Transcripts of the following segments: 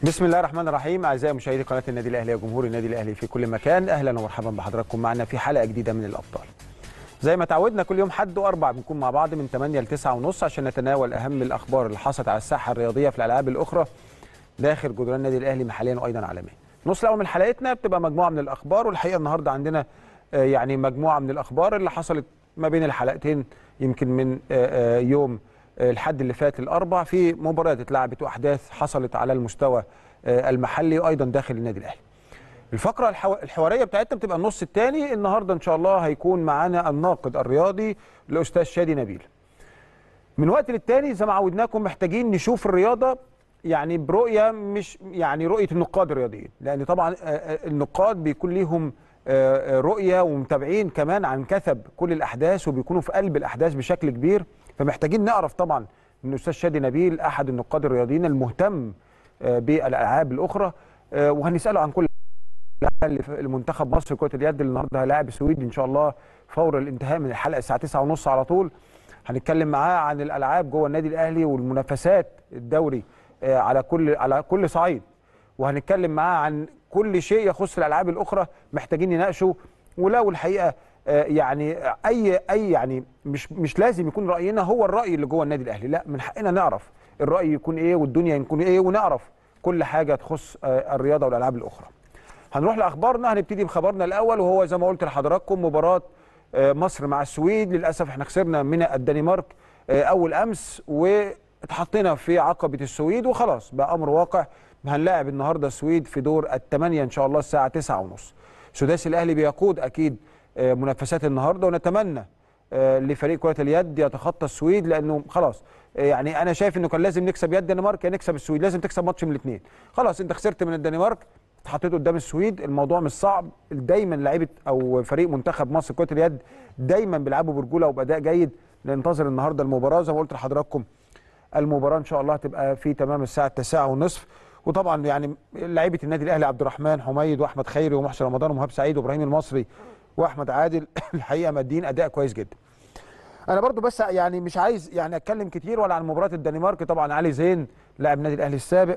بسم الله الرحمن الرحيم اعزائي مشاهدي قناه النادي الاهلي وجمهور النادي الاهلي في كل مكان اهلا ومرحبا بحضراتكم معنا في حلقه جديده من الابطال زي ما تعودنا كل يوم حد واربع بنكون مع بعض من 8 ل 9 ونص عشان نتناول اهم الاخبار اللي حصلت على الساحه الرياضيه في الالعاب الاخرى داخل جدران النادي الاهلي محليا وايضا عالميا النص الاول من حلقتنا بتبقى مجموعه من الاخبار والحقيقه النهارده عندنا آه، يعني مجموعه من الاخبار اللي حصلت ما بين الحلقتين يمكن من آه، آه، يوم آه، الحد اللي فات الاربع في مباريات اتلعبت واحداث حصلت على المستوى آه، المحلي وايضا داخل النادي الاهلي الفقره الحو... الحواريه بتاعتنا بتبقى النص الثاني النهارده ان شاء الله هيكون معانا الناقد الرياضي الاستاذ شادي نبيل من وقت للتاني زي ما عودناكم محتاجين نشوف الرياضه يعني برؤيه مش يعني رؤيه النقاد الرياضيين لان طبعا آه، آه، النقاد بيكون ليهم آه، آه، رؤيه ومتابعين كمان عن كثب كل الاحداث وبيكونوا في قلب الاحداث بشكل كبير فمحتاجين نعرف طبعا من الاستاذ شادي نبيل احد النقاد الرياضيين المهتم آه، بالالعاب الاخرى آه، وهنساله عن كل اللي في المنتخب مصر كره اليد اللي النهارده هيلاعب السويد ان شاء الله فور الانتهاء من الحلقه الساعه 9:30 على طول هنتكلم معاه عن الالعاب جوه النادي الاهلي والمنافسات الدوري آه، على كل على كل صعيد وهنتكلم معاه عن كل شيء يخص الالعاب الاخرى محتاجين نناقشه ولو الحقيقه آه، يعني اي اي يعني مش مش لازم يكون راينا هو الراي اللي جوه النادي الاهلي لا من حقنا نعرف الراي يكون ايه والدنيا يكون ايه ونعرف كل حاجه تخص آه، الرياضه والالعاب الاخرى هنروح لاخبارنا هنبتدي بخبرنا الاول وهو زي ما قلت لحضراتكم مباراه آه، مصر مع السويد للاسف احنا خسرنا من الدنمارك آه، اول امس واتحطينا في عقبه السويد وخلاص بقى امر واقع هنلاعب النهارده السويد في دور الثمانيه ان شاء الله الساعه 9:30 سداسي الاهلي بيقود اكيد آه، منافسات النهارده ونتمنى آه، لفريق كره اليد يتخطى السويد لانه خلاص آه، يعني انا شايف انه كان لازم نكسب يد الدنمارك يا نكسب السويد لازم تكسب ماتش من الاثنين خلاص انت خسرت من الدنمارك اتحطيت قدام السويد الموضوع مش صعب دايما لعيبه او فريق منتخب مصر كره اليد دايما بيلعبوا برجوله وباداء جيد ننتظر النهارده المباراه زي ما قلت لحضراتكم المباراه ان شاء الله هتبقى في تمام الساعه 9 ونصف وطبعا يعني لعيبه النادي الاهلي عبد الرحمن حميد واحمد خيري ومحسن رمضان ومهاب سعيد وابراهيم المصري واحمد عادل الحقيقه مادين اداء كويس جدا انا برضو بس يعني مش عايز يعني اتكلم كتير ولا عن مباراه الدنمارك طبعا علي زين لاعب النادي الاهلي السابق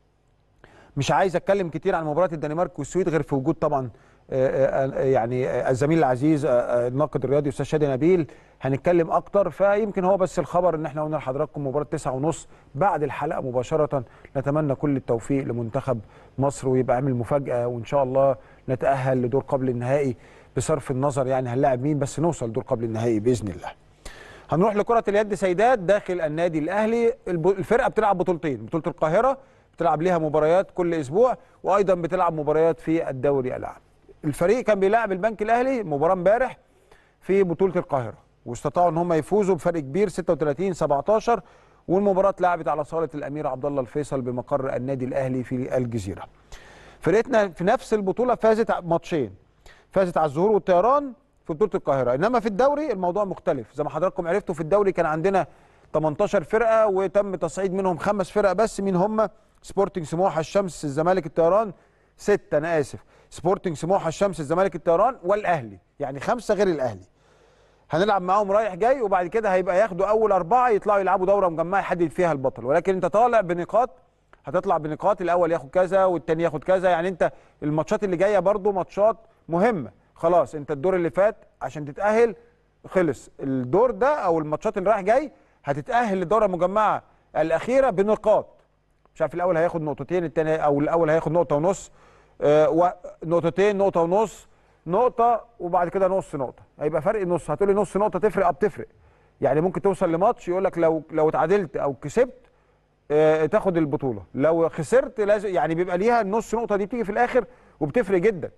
مش عايز اتكلم كتير عن مباراه الدنمارك والسويد غير في وجود طبعا آه، آه، يعني آه، الزميل العزيز آه، آه، الناقد الرياضي استاذ شادي نبيل هنتكلم اكتر فيمكن هو بس الخبر ان احنا قلنا لحضراتكم مباراه 9 ونص بعد الحلقه مباشره نتمنى كل التوفيق لمنتخب مصر ويبقى عامل مفاجاه وان شاء الله نتاهل لدور قبل النهائي بصرف النظر يعني هنلاعب مين بس نوصل لدور قبل النهائي باذن الله هنروح لكرة اليد سيدات داخل النادي الأهلي الب- الفرقة بتلعب بطولتين بطولة القاهرة بتلعب ليها مباريات كل أسبوع وأيضا بتلعب مباريات في الدوري العام الفريق كان بيلاعب البنك الأهلي مباراة امبارح في بطولة القاهرة واستطاعوا ان هم يفوزوا بفرق كبير 36 17 والمباراة اتلعبت على صالة الأمير عبد الله الفيصل بمقر النادي الأهلي في الجزيرة فرقتنا في نفس البطولة فازت ع- ماتشين فازت على الزهور والطيران في بطوله القاهره انما في الدوري الموضوع مختلف زي ما حضراتكم عرفتوا في الدوري كان عندنا 18 فرقه وتم تصعيد منهم خمس فرق بس مين هم سبورتنج سموحه الشمس الزمالك الطيران سته انا اسف سبورتنج سموحه الشمس الزمالك الطيران والاهلي يعني خمسه غير الاهلي هنلعب معاهم رايح جاي وبعد كده هيبقى ياخدوا اول اربعه يطلعوا يلعبوا دوره مجمعه يحدد فيها البطل ولكن انت طالع بنقاط هتطلع بنقاط الاول ياخد كذا والتاني ياخد كذا يعني انت الماتشات اللي جايه برضو ماتشات مهمه خلاص انت الدور اللي فات عشان تتاهل خلص الدور ده او الماتشات اللي رايح جاي هتتاهل للدوره المجمعه الاخيره بنقاط مش عارف الاول هياخد نقطتين التاني او الاول هياخد نقطه ونص آه و- نقطتين نقطه ونص نقطه وبعد كده نص نقطه هيبقى فرق نص هتقولي نص نقطه تفرق اه بتفرق يعني ممكن توصل لماتش يقول لك لو لو اتعادلت او كسبت آه، تاخد البطوله لو خسرت لازم يعني بيبقى ليها النص نقطه دي بتيجي في الاخر وبتفرق جدا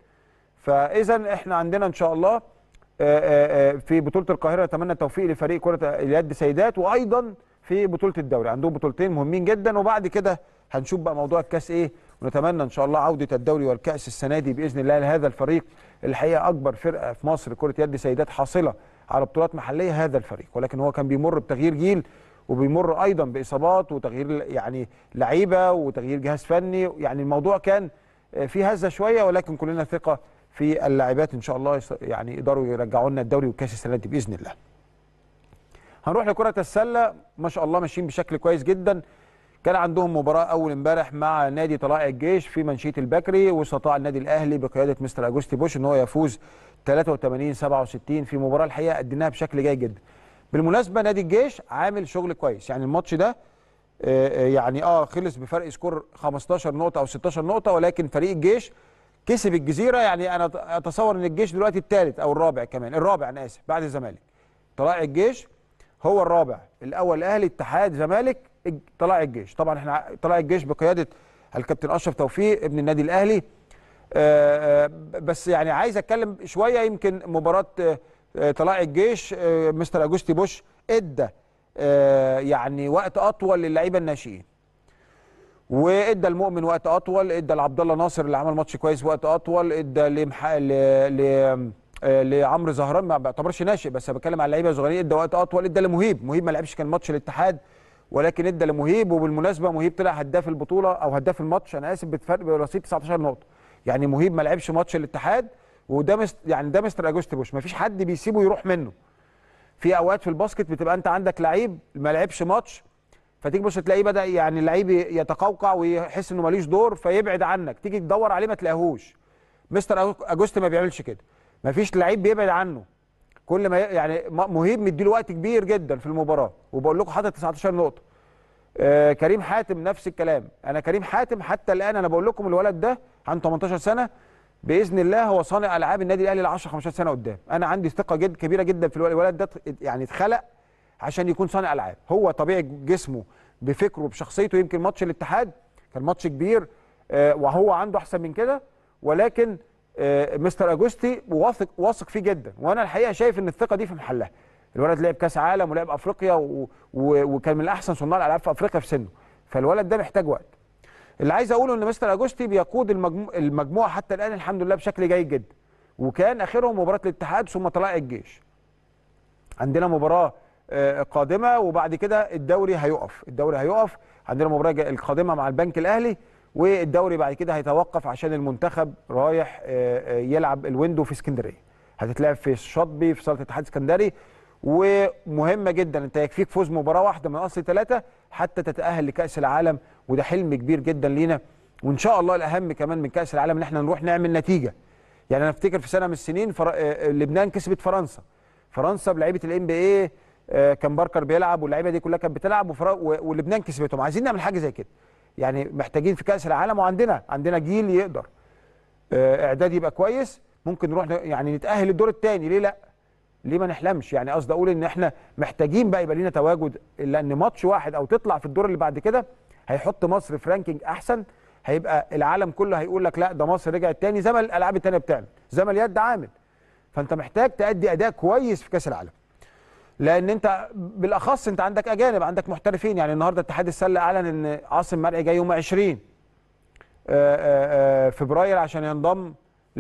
فاذا احنا عندنا ان شاء الله آه، آه، آه، في بطوله القاهره نتمنى التوفيق لفريق كره اليد سيدات وايضا في بطوله الدوري عندهم بطولتين مهمين جدا وبعد كده هنشوف بقى موضوع الكاس ايه ونتمنى ان شاء الله عوده الدوري والكاس السنه دي باذن الله لهذا الفريق الحقيقه اكبر فرقه في مصر كره يد سيدات حاصله على بطولات محليه هذا الفريق ولكن هو كان بيمر بتغيير جيل وبيمر ايضا باصابات وتغيير يعني لعيبه وتغيير جهاز فني يعني الموضوع كان في هزه شويه ولكن كلنا ثقه في اللاعبات ان شاء الله يص- يعني يقدروا يرجعوا لنا الدوري والكاس السنه دي باذن الله. هنروح لكره السله ما شاء الله ماشيين بشكل كويس جدا كان عندهم مباراه اول امبارح مع نادي طلائع الجيش في منشيه البكري واستطاع النادي الاهلي بقياده مستر اجوستي بوش ان هو يفوز 83 67 في مباراه الحقيقه اديناها بشكل جيد جدا بالمناسبه نادي الجيش عامل شغل كويس يعني الماتش ده آه، يعني اه خلص بفرق سكور 15 نقطه او 16 نقطه ولكن فريق الجيش كسب الجزيره يعني انا اتصور ان الجيش دلوقتي الثالث او الرابع كمان الرابع انا اسف بعد الزمالك طلائع الجيش هو الرابع الاول الاهلي اتحاد زمالك الج- طلائع الجيش طبعا احنا طلائع الجيش بقياده الكابتن اشرف توفيق ابن النادي الاهلي آه، آه، بس يعني عايز اتكلم شويه يمكن مباراه آه، آه، طلائع الجيش آه، مستر اجوستي بوش ادى آه، يعني وقت اطول للعيبه الناشئين وادى المؤمن وقت اطول ادى لعبد الله ناصر اللي عمل ماتش كويس وقت اطول ادى لمح... ل... ل... آه، لعمرو زهران ما بعتبرش ناشئ بس أنا بتكلم على لعيبه صغيرين ادى وقت اطول ادى لمهيب مهيب ما لعبش كان ماتش الاتحاد ولكن ادى لمهيب وبالمناسبه مهيب طلع هداف البطوله او هداف الماتش انا اسف بفرق برصيد 19 نقطه يعني مهيب ما لعبش ماتش الاتحاد وده مست... يعني ده مستر اجوست بوش ما فيش حد بيسيبه يروح منه في اوقات في الباسكت بتبقى انت عندك لعيب ما لعبش ماتش فتيجي بص تلاقيه بدا يعني اللعيب يتقوقع ويحس انه ماليش دور فيبعد عنك تيجي تدور عليه ما تلاقيهوش مستر اجوست ما بيعملش كده ما فيش لعيب بيبعد عنه كل ما ي- يعني م- مهيب مديله وقت كبير جدا في المباراه وبقول لكم حاطط 19 نقطه آه كريم حاتم نفس الكلام انا كريم حاتم حتى الان انا بقول لكم الولد ده عنده 18 سنه باذن الله هو صانع العاب النادي الاهلي ل 10 15 سنه قدام انا عندي ثقه جد كبيره جدا في الولد الولد ده ت- يعني اتخلق عشان يكون صانع العاب هو طبيعه جسمه بفكره بشخصيته يمكن ماتش الاتحاد كان ماتش كبير آه وهو عنده احسن من كده ولكن آه مستر اجوستي واثق واثق فيه جدا وانا الحقيقه شايف ان الثقه دي في محلها الولد لعب كاس عالم ولعب افريقيا و... و... وكان من احسن صناع الالعاب في افريقيا في سنه فالولد ده محتاج وقت اللي عايز اقوله ان مستر اجوستي بيقود المجمو... المجموعه حتى الان الحمد لله بشكل جيد جدا وكان اخرهم مباراه الاتحاد ثم طلائع الجيش عندنا مباراه آه، قادمه وبعد كده الدوري هيقف الدوري هيقف عندنا مباراه جا- القادمه مع البنك الاهلي والدوري بعد كده هيتوقف عشان المنتخب رايح آه، آه، يلعب الويندو في اسكندريه هتتلعب في الشاطبي في صاله الاتحاد السكندري ومهمه جدا انت يكفيك فوز مباراه واحده من اصل ثلاثه حتى تتاهل لكاس العالم وده حلم كبير جدا لينا وان شاء الله الاهم كمان من كاس العالم ان احنا نروح نعمل نتيجه يعني انا افتكر في سنه من السنين فر... آه، لبنان كسبت فرنسا فرنسا بلعيبه الام بي اي كان باركر بيلعب واللعيبه دي كلها كانت بتلعب وفر... و- ولبنان كسبتهم عايزين نعمل حاجه زي كده يعني محتاجين في كاس العالم وعندنا عندنا جيل يقدر آه، اعداد يبقى كويس ممكن نروح ن- يعني نتاهل الدور الثاني ليه لا ليه ما نحلمش يعني قصدي اقول ان احنا محتاجين بقى يبقى لنا تواجد لان ماتش واحد او تطلع في الدور اللي بعد كده هيحط مصر في رانكينج احسن هيبقى العالم كله هيقول لك لا ده مصر رجعت تاني زي ما الالعاب التانيه بتعمل زي ما اليد عامل فانت محتاج تأدي اداء كويس في كاس العالم لان انت بالاخص انت عندك اجانب عندك محترفين يعني النهارده اتحاد السله اعلن ان عاصم مرعي جاي يوم 20 آه، آه، آه، فبراير عشان ينضم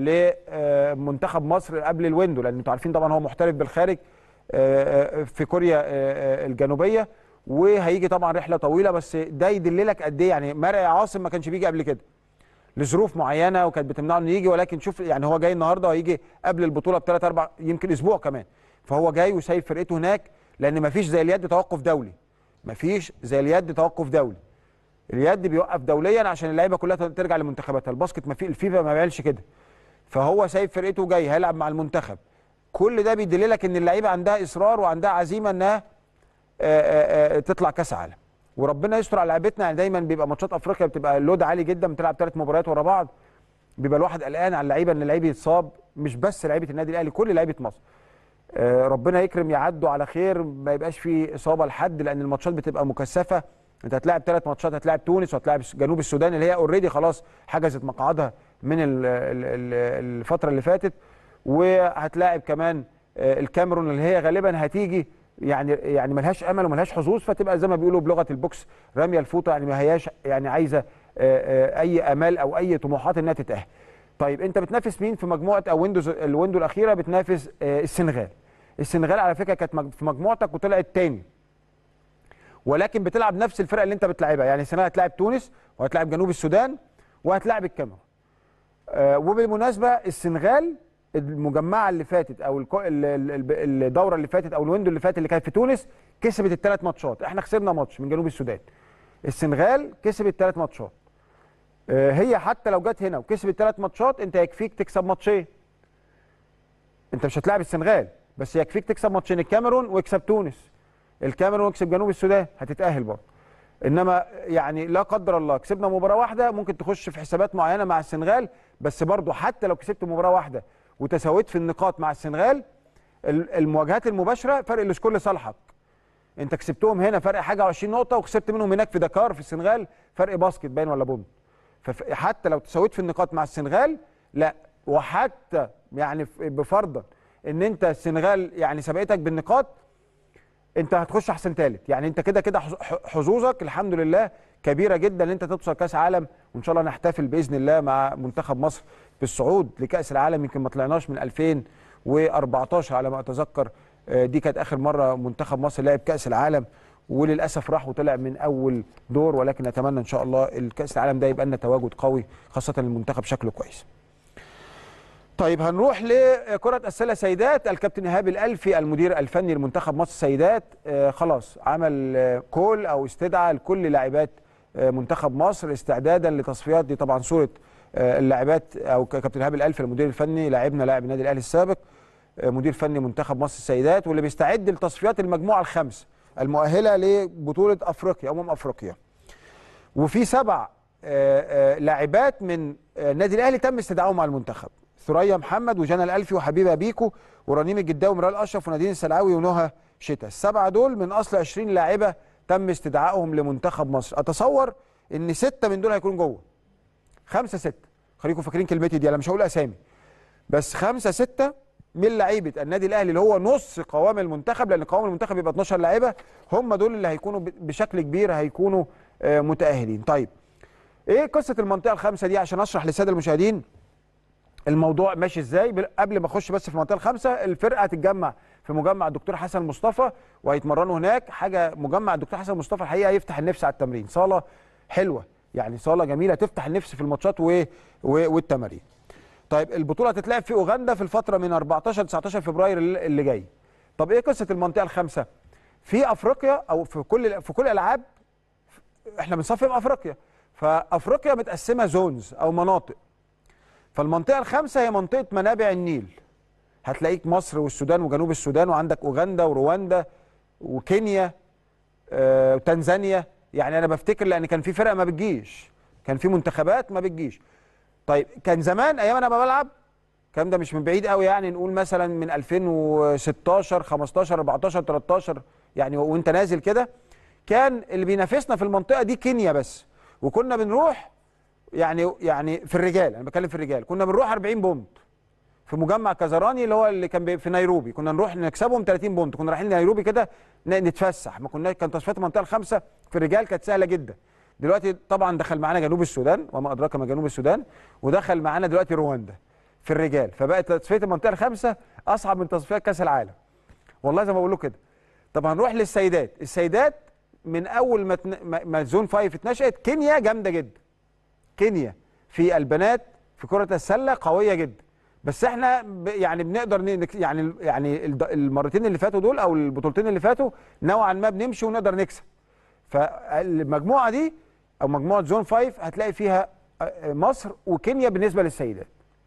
لمنتخب مصر قبل الويندو لان انتوا عارفين طبعا هو محترف بالخارج آه، آه، في كوريا آه، آه، الجنوبيه وهيجي طبعا رحله طويله بس ده يدللك قد ايه يعني مرعي عاصم ما كانش بيجي قبل كده لظروف معينه وكانت بتمنعه انه يجي ولكن شوف يعني هو جاي النهارده وهيجي قبل البطوله بثلاث اربع يمكن اسبوع كمان فهو جاي وسايب فرقته هناك لان مفيش زي اليد توقف دولي مفيش زي اليد توقف دولي اليد بيوقف دوليا عشان اللعيبه كلها ترجع لمنتخباتها الباسكت ما في الفيفا ما بيعملش كده فهو سايب فرقته جاي هيلعب مع المنتخب كل ده بيدللك ان اللعيبه عندها اصرار وعندها عزيمه انها آه، آه، آه، تطلع كاس عالم وربنا يستر على لعيبتنا يعني دايما بيبقى ماتشات افريقيا بتبقى اللود عالي جدا بتلعب ثلاث مباريات ورا بعض بيبقى الواحد قلقان على اللعيبه ان اللعيب يتصاب مش بس لعيبه النادي الاهلي كل لعيبه مصر آه، ربنا يكرم يعدوا على خير ما يبقاش في اصابه لحد لان الماتشات بتبقى مكثفه انت هتلاعب ثلاث ماتشات هتلاعب تونس وهتلاعب جنوب السودان اللي هي اوريدي خلاص حجزت مقعدها من ال- ال- ال- الفتره اللي فاتت وهتلاعب كمان آه، الكاميرون اللي هي غالبا هتيجي يعني يعني ملهاش امل وملهاش حظوظ فتبقى زي ما بيقولوا بلغه البوكس راميه الفوطه يعني ما هياش يعني عايزه آه، آه، اي امال او اي طموحات انها تتاهل. طيب انت بتنافس مين في مجموعه او ويندوز الويندو الاخيره بتنافس آه، السنغال. السنغال على فكره كانت مج- في مجموعتك وطلعت تاني. ولكن بتلعب نفس الفرقه اللي انت بتلعبها يعني السنغال هتلاعب تونس وهتلاعب جنوب السودان وهتلاعب الكاميرون. آه، وبالمناسبه السنغال المجمعه اللي فاتت او الكو- ال- ال- ال- الدوره اللي فاتت او الويندو اللي فات اللي كانت في تونس كسبت الثلاث ماتشات احنا خسرنا ماتش من جنوب السودان السنغال كسبت ثلاث ماتشات آه، هي حتى لو جت هنا وكسبت ثلاث ماتشات انت يكفيك تكسب ماتشين انت مش هتلاعب السنغال بس يكفيك تكسب ماتشين الكاميرون ويكسب تونس الكاميرون ويكسب جنوب السودان هتتاهل برضه انما يعني لا قدر الله كسبنا مباراه واحده ممكن تخش في حسابات معينه مع السنغال بس برضه حتى لو كسبت مباراه واحده وتساويت في النقاط مع السنغال ال- المواجهات المباشره فرق السكور لصالحك انت كسبتهم هنا فرق حاجه و20 نقطه وكسبت منهم هناك في دكار في السنغال فرق باسكت باين ولا بونت فحتى لو تساويت في النقاط مع السنغال لا وحتى يعني ف- بفرضا ان انت السنغال يعني سبقتك بالنقاط انت هتخش احسن ثالث يعني انت كده كده حظ- ح- حظوظك الحمد لله كبيره جدا ان انت توصل كاس عالم وان شاء الله نحتفل باذن الله مع منتخب مصر بالصعود لكاس العالم يمكن ما طلعناش من 2014 على ما اتذكر آه، دي كانت اخر مره منتخب مصر لعب كاس العالم وللاسف راح وطلع من اول دور ولكن نتمنى ان شاء الله الكاس العالم ده يبقى لنا تواجد قوي خاصه المنتخب شكله كويس طيب هنروح لكرة السلة سيدات الكابتن إيهاب الألفي المدير الفني لمنتخب مصر سيدات آه خلاص عمل آه كول أو استدعى لكل لاعبات آه منتخب مصر استعدادا لتصفيات دي طبعا صورة آه اللاعبات أو ك- كابتن إيهاب الألفي المدير الفني لاعبنا لاعب النادي الأهلي السابق آه مدير فني منتخب مصر السيدات واللي بيستعد لتصفيات المجموعة الخمس المؤهلة لبطولة أفريقيا أمم أفريقيا وفي سبع آه، آه، لاعبات من آه، النادي الاهلي تم استدعائهم مع المنتخب ثريا محمد وجنى الالفي وحبيبه بيكو ورنيم الجداوي ومرال اشرف ونادين السلعاوي ونهى شتا السبعه دول من اصل 20 لاعبه تم استدعائهم لمنتخب مصر اتصور ان سته من دول هيكونوا جوه خمسه سته خليكم فاكرين كلمتي دي انا مش هقول اسامي بس خمسه سته من لعيبه النادي الاهلي اللي هو نص قوام المنتخب لان قوام المنتخب يبقى 12 لعيبه هم دول اللي هيكونوا ب- بشكل كبير هيكونوا آه، متاهلين طيب ايه قصه المنطقه الخامسه دي عشان اشرح للساده المشاهدين الموضوع ماشي ازاي بل- قبل ما اخش بس في المنطقه الخامسه الفرقه هتتجمع في مجمع الدكتور حسن مصطفى وهيتمرنوا هناك حاجه مجمع الدكتور حسن مصطفى الحقيقه يفتح النفس على التمرين صاله حلوه يعني صاله جميله تفتح النفس في الماتشات و... و... والتمارين طيب البطوله هتتلعب في اوغندا في الفتره من 14 19 فبراير اللي اللي جاي طب ايه قصه المنطقه الخامسه في افريقيا او في كل في كل الالعاب احنا بنصفي افريقيا فافريقيا متقسمه زونز او مناطق فالمنطقه الخامسه هي منطقه منابع النيل هتلاقيك مصر والسودان وجنوب السودان وعندك اوغندا ورواندا وكينيا آه، وتنزانيا يعني انا بفتكر لان كان في فرق ما بتجيش كان في منتخبات ما بتجيش طيب كان زمان ايام انا ما بلعب الكلام ده مش من بعيد قوي يعني نقول مثلا من 2016 15 14 13 يعني وانت نازل كده كان اللي بينافسنا في المنطقه دي كينيا بس وكنا بنروح يعني يعني في الرجال انا بتكلم في الرجال كنا بنروح 40 بونت في مجمع كازاراني اللي هو اللي كان بي- في نيروبي كنا نروح نكسبهم 30 بونت كنا رايحين نيروبي كده ن- نتفسح ما كنا كان تصفيات المنطقه الخامسه في الرجال كانت سهله جدا دلوقتي طبعا دخل معانا جنوب السودان وما ادراك ما جنوب السودان ودخل معانا دلوقتي رواندا في الرجال فبقت تصفيه المنطقه الخامسه اصعب من تصفيات كاس العالم والله زي ما بقول له كده طب هنروح للسيدات السيدات من اول ما تن- ما ما زون 5 اتنشأت كينيا جامده جدا كينيا في البنات في كرة السلة قوية جدا بس احنا ب يعني بنقدر ن- نك- يعني يعني الد- المرتين اللي فاتوا دول او البطولتين اللي فاتوا نوعا ما بنمشي ونقدر نكسب فالمجموعة دي او مجموعة زون 5 هتلاقي فيها آه، مصر وكينيا بالنسبة للسيدات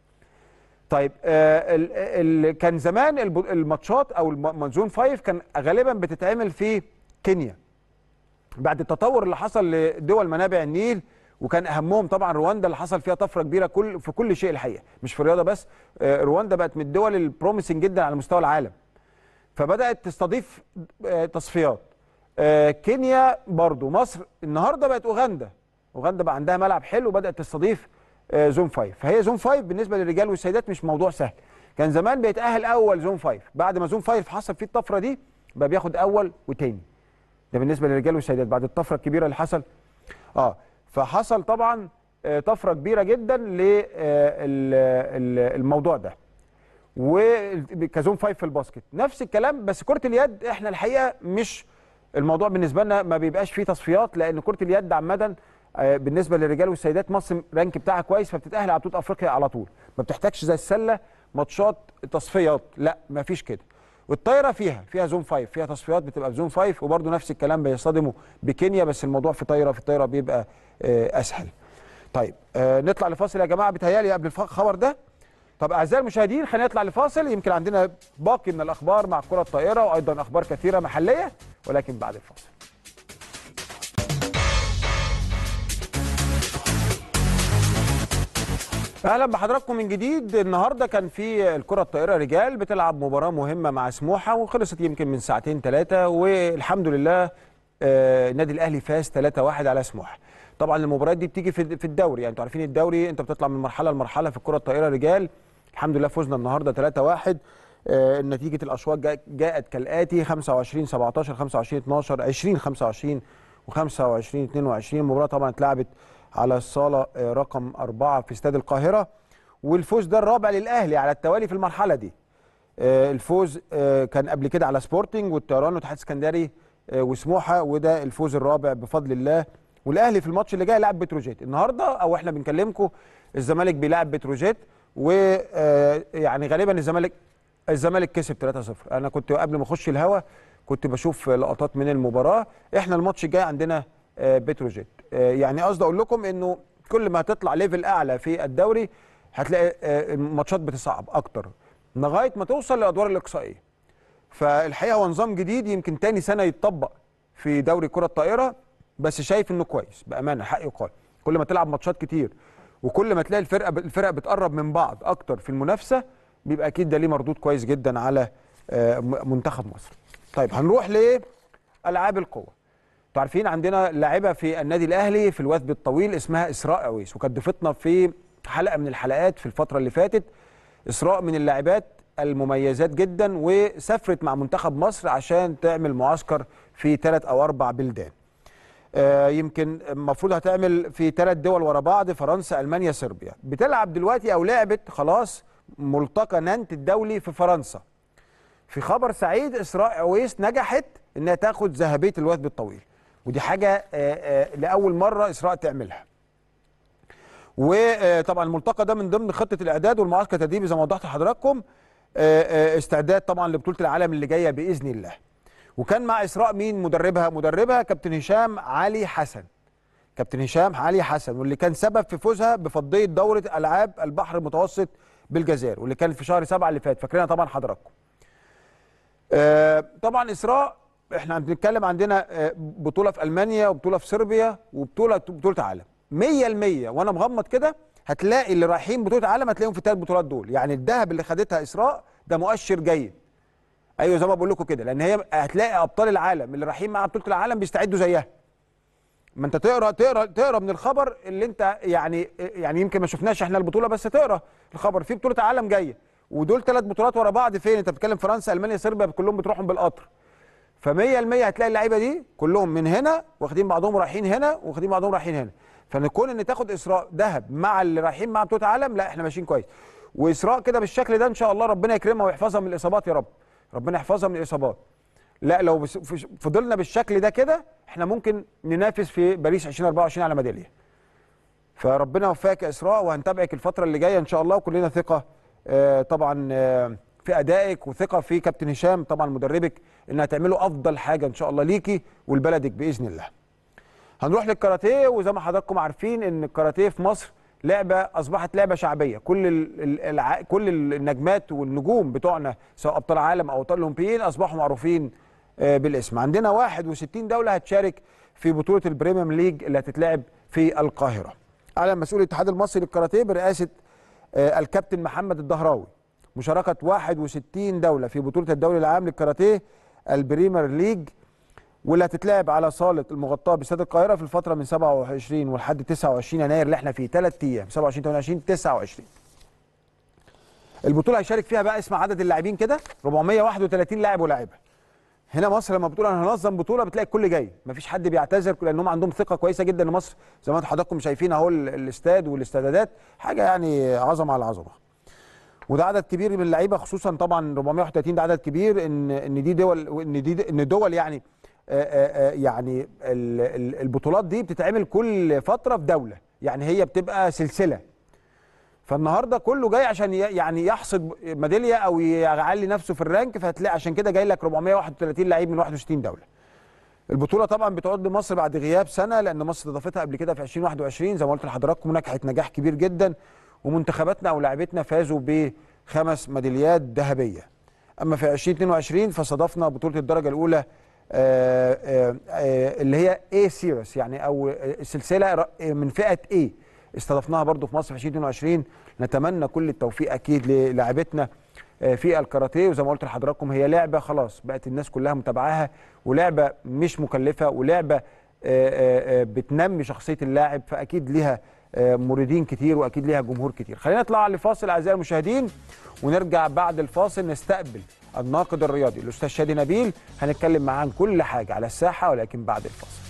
طيب آه ال ال كان زمان الب- الماتشات او الم- زون 5 كان غالبا بتتعمل في كينيا بعد التطور اللي حصل لدول منابع النيل وكان اهمهم طبعا رواندا اللي حصل فيها طفره كبيره كل في كل شيء الحقيقه مش في الرياضه بس آه، رواندا بقت من الدول البروميسنج جدا على مستوى العالم فبدات تستضيف آه، تصفيات آه، كينيا برضو مصر النهارده بقت اوغندا اوغندا بقى عندها ملعب حلو وبدات تستضيف آه، زون 5 فهي زون 5 بالنسبه للرجال والسيدات مش موضوع سهل كان زمان بيتاهل اول زون 5 بعد ما زون 5 حصل فيه الطفره دي بقى بياخد اول وتاني ده بالنسبه للرجال والسيدات بعد الطفره الكبيره اللي حصل اه فحصل طبعا آه، طفره كبيره جدا للموضوع ده وكزون 5 في الباسكت نفس الكلام بس كره اليد احنا الحقيقه مش الموضوع بالنسبه لنا ما بيبقاش فيه تصفيات لان كره اليد عامه آه، بالنسبه للرجال والسيدات مصر رانك بتاعها كويس فبتتاهل على بطوله افريقيا على طول ما بتحتاجش زي السله ماتشات تصفيات لا ما فيش كده والطايره فيها فيها زون 5 فيها تصفيات بتبقى في زون 5 وبرده نفس الكلام بيصطدموا بكينيا بس الموضوع في طايره في الطايره بيبقى آه، اسهل طيب آه، نطلع لفاصل يا جماعه بيتهيألي قبل الخبر ده طب اعزائي المشاهدين خلينا نطلع لفاصل يمكن عندنا باقي من الاخبار مع كره الطائره وايضا اخبار كثيره محليه ولكن بعد الفاصل اهلا بحضراتكم من جديد النهارده كان في الكره الطائره رجال بتلعب مباراه مهمه مع سموحه وخلصت يمكن من ساعتين ثلاثه والحمد لله آه، النادي الاهلي فاز 3-1 على سموحه طبعا المباريات دي بتيجي في في الدوري يعني انتوا عارفين الدوري انت بتطلع من مرحله لمرحله في الكره الطائره رجال الحمد لله فزنا النهارده 3-1 آه، نتيجه الاشواط جاء- جاءت كالاتي 25 17 25 12 20 25 و25 22 المباراه طبعا اتلعبت على الصاله آه، رقم أربعة في استاد القاهره والفوز ده الرابع للاهلي على التوالي في المرحله دي آه، الفوز آه، كان قبل كده على سبورتنج والطيران والاتحاد السكندري آه، وسموحه وده الفوز الرابع بفضل الله والاهلي في الماتش اللي جاي لاعب بتروجيت النهارده او احنا بنكلمكم الزمالك بيلاعب بتروجيت ويعني غالبا الزمالك الزمالك كسب 3-0 انا كنت قبل ما اخش الهوا كنت بشوف لقطات من المباراه احنا الماتش الجاي عندنا آه، بتروجيت آه، يعني قصدي اقول لكم انه كل ما هتطلع ليفل اعلى في الدوري هتلاقي آه، الماتشات بتصعب اكتر لغايه ما توصل للادوار الاقصائيه فالحقيقه هو نظام جديد يمكن تاني سنه يتطبق في دوري كره الطائره بس شايف انه كويس بامانه حق يقال كل ما تلعب ماتشات كتير وكل ما تلاقي الفرقه الفرق بتقرب من بعض اكتر في المنافسه بيبقى اكيد ده ليه مردود كويس جدا على آه، م- منتخب مصر طيب هنروح لالعاب القوه انتوا عارفين عندنا لاعبه في النادي الاهلي في الوثب الطويل اسمها اسراء عويس وكانت ضيفتنا في حلقه من الحلقات في الفتره اللي فاتت اسراء من اللاعبات المميزات جدا وسافرت مع منتخب مصر عشان تعمل معسكر في ثلاث او اربع بلدان آه، يمكن المفروض هتعمل في ثلاث دول ورا بعض فرنسا المانيا صربيا بتلعب دلوقتي او لعبت خلاص ملتقى نانت الدولي في فرنسا في خبر سعيد اسراء عويس نجحت انها تاخد ذهبيه الوثب الطويل ودي حاجه آه، آه، لاول مره اسراء تعملها وطبعا الملتقى ده من ضمن خطه الاعداد والمعسكر التدريبي زي ما وضحت لحضراتكم آه، آه، استعداد طبعا لبطوله العالم اللي جايه باذن الله وكان مع اسراء مين مدربها مدربها كابتن هشام علي حسن كابتن هشام علي حسن واللي كان سبب في فوزها بفضيه دوره العاب البحر المتوسط بالجزائر واللي كانت في شهر سبعة اللي فات فاكرينها طبعا حضراتكم آه، طبعا اسراء احنا بنتكلم عندنا آه، بطوله في المانيا وبطوله في صربيا وبطوله بطوله عالم 100% وانا مغمض كده هتلاقي اللي رايحين بطوله عالم هتلاقيهم في الثلاث بطولات دول يعني الذهب اللي خدتها اسراء ده مؤشر جيد ايوه زي ما بقول لكم كده لان هي هتلاقي ابطال العالم اللي رايحين مع بطوله العالم بيستعدوا زيها ما انت تقرا تقرا تقرا من الخبر اللي انت يعني يعني يمكن ما شفناش احنا البطوله بس تقرا الخبر في بطوله عالم جايه ودول ثلاث بطولات ورا بعض فين انت بتتكلم فرنسا المانيا صربيا كلهم بتروحهم بالقطر ف 100% هتلاقي اللعيبه دي كلهم من هنا واخدين بعضهم رايحين هنا واخدين بعضهم رايحين هنا فنكون ان تاخد اسراء ذهب مع اللي رايحين مع بطوله عالم لا احنا ماشيين كويس واسراء كده بالشكل ده ان شاء الله ربنا يكرمها ويحفظها من الاصابات يا رب ربنا يحفظها من الاصابات لا لو بس- فش- فضلنا بالشكل ده كده احنا ممكن ننافس في باريس 2024 على ميداليه فربنا يوفقك يا اسراء وهنتابعك الفتره اللي جايه ان شاء الله وكلنا ثقه آه، طبعا آه، في ادائك وثقه في كابتن هشام طبعا مدربك انها تعملوا افضل حاجه ان شاء الله ليكي ولبلدك باذن الله هنروح للكاراتيه وزي ما حضراتكم عارفين ان الكاراتيه في مصر لعبه اصبحت لعبه شعبيه كل ال- ال- الع... كل النجمات والنجوم بتوعنا سواء ابطال عالم او ابطال اولمبيين اصبحوا معروفين آه، بالاسم عندنا 61 دوله هتشارك في بطوله البريميوم ليج اللي هتتلعب في القاهره اعلن مسؤول الاتحاد المصري للكاراتيه برئاسه آه، الكابتن محمد الدهراوي مشاركه 61 دوله في بطوله الدوري العام للكاراتيه البريمير ليج واللي هتتلعب على صاله المغطاه باستاد القاهره في الفتره من 27 ولحد 29 يناير اللي احنا فيه ثلاث ايام 27 28 29 البطوله هيشارك فيها بقى اسم عدد اللاعبين كده 431 لاعب ولاعبه هنا مصر لما بتقول انا هنظم بطوله بتلاقي الكل جاي مفيش حد بيعتذر لانهم عندهم ثقه كويسه جدا ان مصر زي ما انتم حضراتكم شايفين اهو ال- الاستاد والاستادات حاجه يعني عظمه على عظمه وده عدد كبير من اللعيبه خصوصا طبعا 431 ده عدد كبير ان ان دي دول ان دي ان دول يعني آه، آه، آه، يعني ال- ال- البطولات دي بتتعمل كل فتره في دوله يعني هي بتبقى سلسله فالنهارده كله جاي عشان ي- يعني يحصد ميداليه او يعلي نفسه في الرانك فهتلاقي عشان كده جاي لك 431 لعيب من 61 دوله البطوله طبعا بتعود لمصر بعد غياب سنه لان مصر ضافتها قبل كده في 2021 زي ما قلت لحضراتكم نجحت نجاح كبير جدا ومنتخباتنا او لاعبتنا فازوا بخمس ميداليات ذهبيه اما في 2022 فاستضفنا بطوله الدرجه الاولى آه، آه، آه، اللي هي اي سيريس يعني او سلسله ر- من فئه اي استضفناها برضو في مصر في 2022 نتمنى كل التوفيق اكيد للاعبتنا آه، في الكاراتيه وزي ما قلت لحضراتكم هي لعبه خلاص بقت الناس كلها متابعاها ولعبه مش مكلفه ولعبه آه، آه، آه، بتنمي شخصيه اللاعب فاكيد ليها آه، مريدين كتير واكيد ليها جمهور كتير خلينا نطلع لفاصل اعزائي المشاهدين ونرجع بعد الفاصل نستقبل الناقد الرياضي الاستاذ شادي نبيل هنتكلم معاه عن كل حاجه على الساحه ولكن بعد الفاصل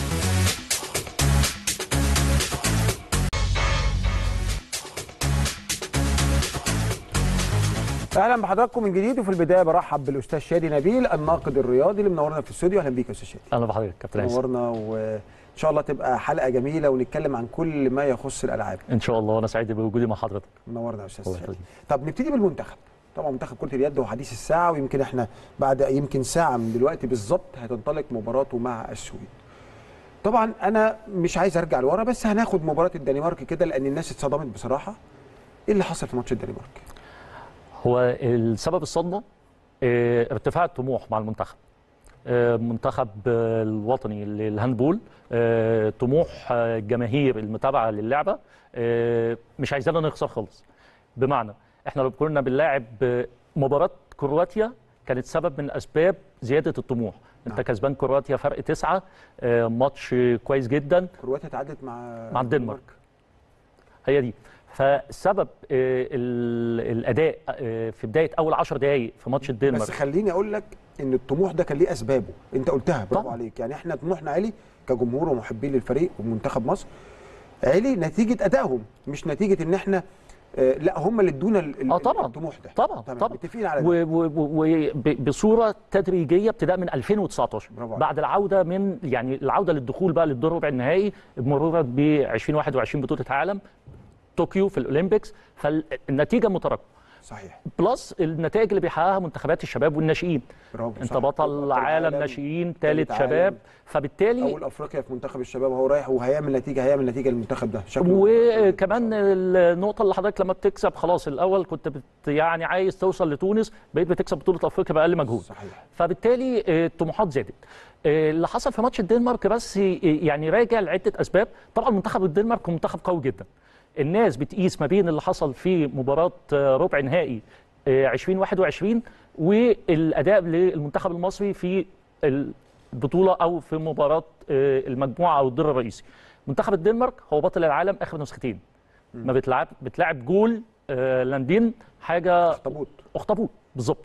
اهلا بحضراتكم من جديد وفي البدايه برحب بالاستاذ شادي نبيل الناقد الرياضي اللي منورنا في الاستوديو اهلا بيك يا استاذ شادي اهلا بحضرتك كابتن عايز منورنا وان شاء الله تبقى حلقه جميله ونتكلم عن كل ما يخص الالعاب ان شاء الله وانا سعيد بوجودي مع حضرتك منورنا يا استاذ الله شادي يخليك. طب نبتدي بالمنتخب طبعا منتخب كره اليد هو حديث الساعه ويمكن احنا بعد يمكن ساعه من دلوقتي بالظبط هتنطلق مباراته مع السويد طبعا انا مش عايز ارجع لورا بس هناخد مباراه الدنمارك كده لان الناس اتصدمت بصراحه ايه اللي حصل في ماتش الدنمارك هو السبب الصدمه آه، ارتفاع الطموح مع المنتخب آه، المنتخب آه، الوطني للهاندبول آه، طموح آه، الجماهير المتابعه للعبه آه، مش عايزانا نخسر خالص بمعنى احنا لو كنا بنلاعب آه، مباراه كرواتيا كانت سبب من اسباب زياده الطموح انت نعم. كسبان كرواتيا فرق تسعة آه، ماتش كويس جدا كرواتيا تعادلت مع مع الدنمارك هي دي فالسبب آه، ال- الاداء آه، في بدايه اول 10 دقائق في ماتش الدنمارك بس خليني اقول لك ان الطموح ده كان ليه اسبابه انت قلتها برافو طبعا. عليك يعني احنا طموحنا عالي كجمهور ومحبين للفريق ومنتخب مصر عالي نتيجه ادائهم مش نتيجه ان احنا آه لا هم اللي ادونا ال- ال- اه طبعا الطموح ده طبعا تمام طبعا متفقين على ده وبصوره تدريجيه ابتداء من 2019 برافو عليك. بعد العوده من يعني العوده للدخول بقى للدور ربع النهائي بمرورا ب 2021 بطوله عالم طوكيو في الاولمبيكس فالنتيجه متراكمه صحيح بلس النتائج اللي بيحققها منتخبات الشباب والناشئين برافو انت صح. بطل عالم ناشئين ثالث شباب فبالتالي اول افريقيا في منتخب الشباب هو رايح وهيعمل نتيجه هيعمل نتيجه للمنتخب ده شكله وكمان النقطة اللي حضرتك لما بتكسب خلاص الأول كنت بت يعني عايز توصل لتونس بقيت بتكسب بطولة أفريقيا بأقل مجهود صحيح فبالتالي آه، الطموحات زادت آه، اللي حصل في ماتش الدنمارك بس آه، يعني راجع لعدة أسباب طبعا منتخب الدنمارك هو منتخب قوي جدا الناس بتقيس ما بين اللي حصل في مباراة آه، ربع نهائي آه، 2021 والأداء للمنتخب المصري في البطولة أو في مباراة آه، المجموعة أو الدور الرئيسي منتخب الدنمارك هو بطل العالم آخر نسختين ما بتلعب بتلعب جول آه، لاندين حاجة اخطبوط اخطبوط بالظبط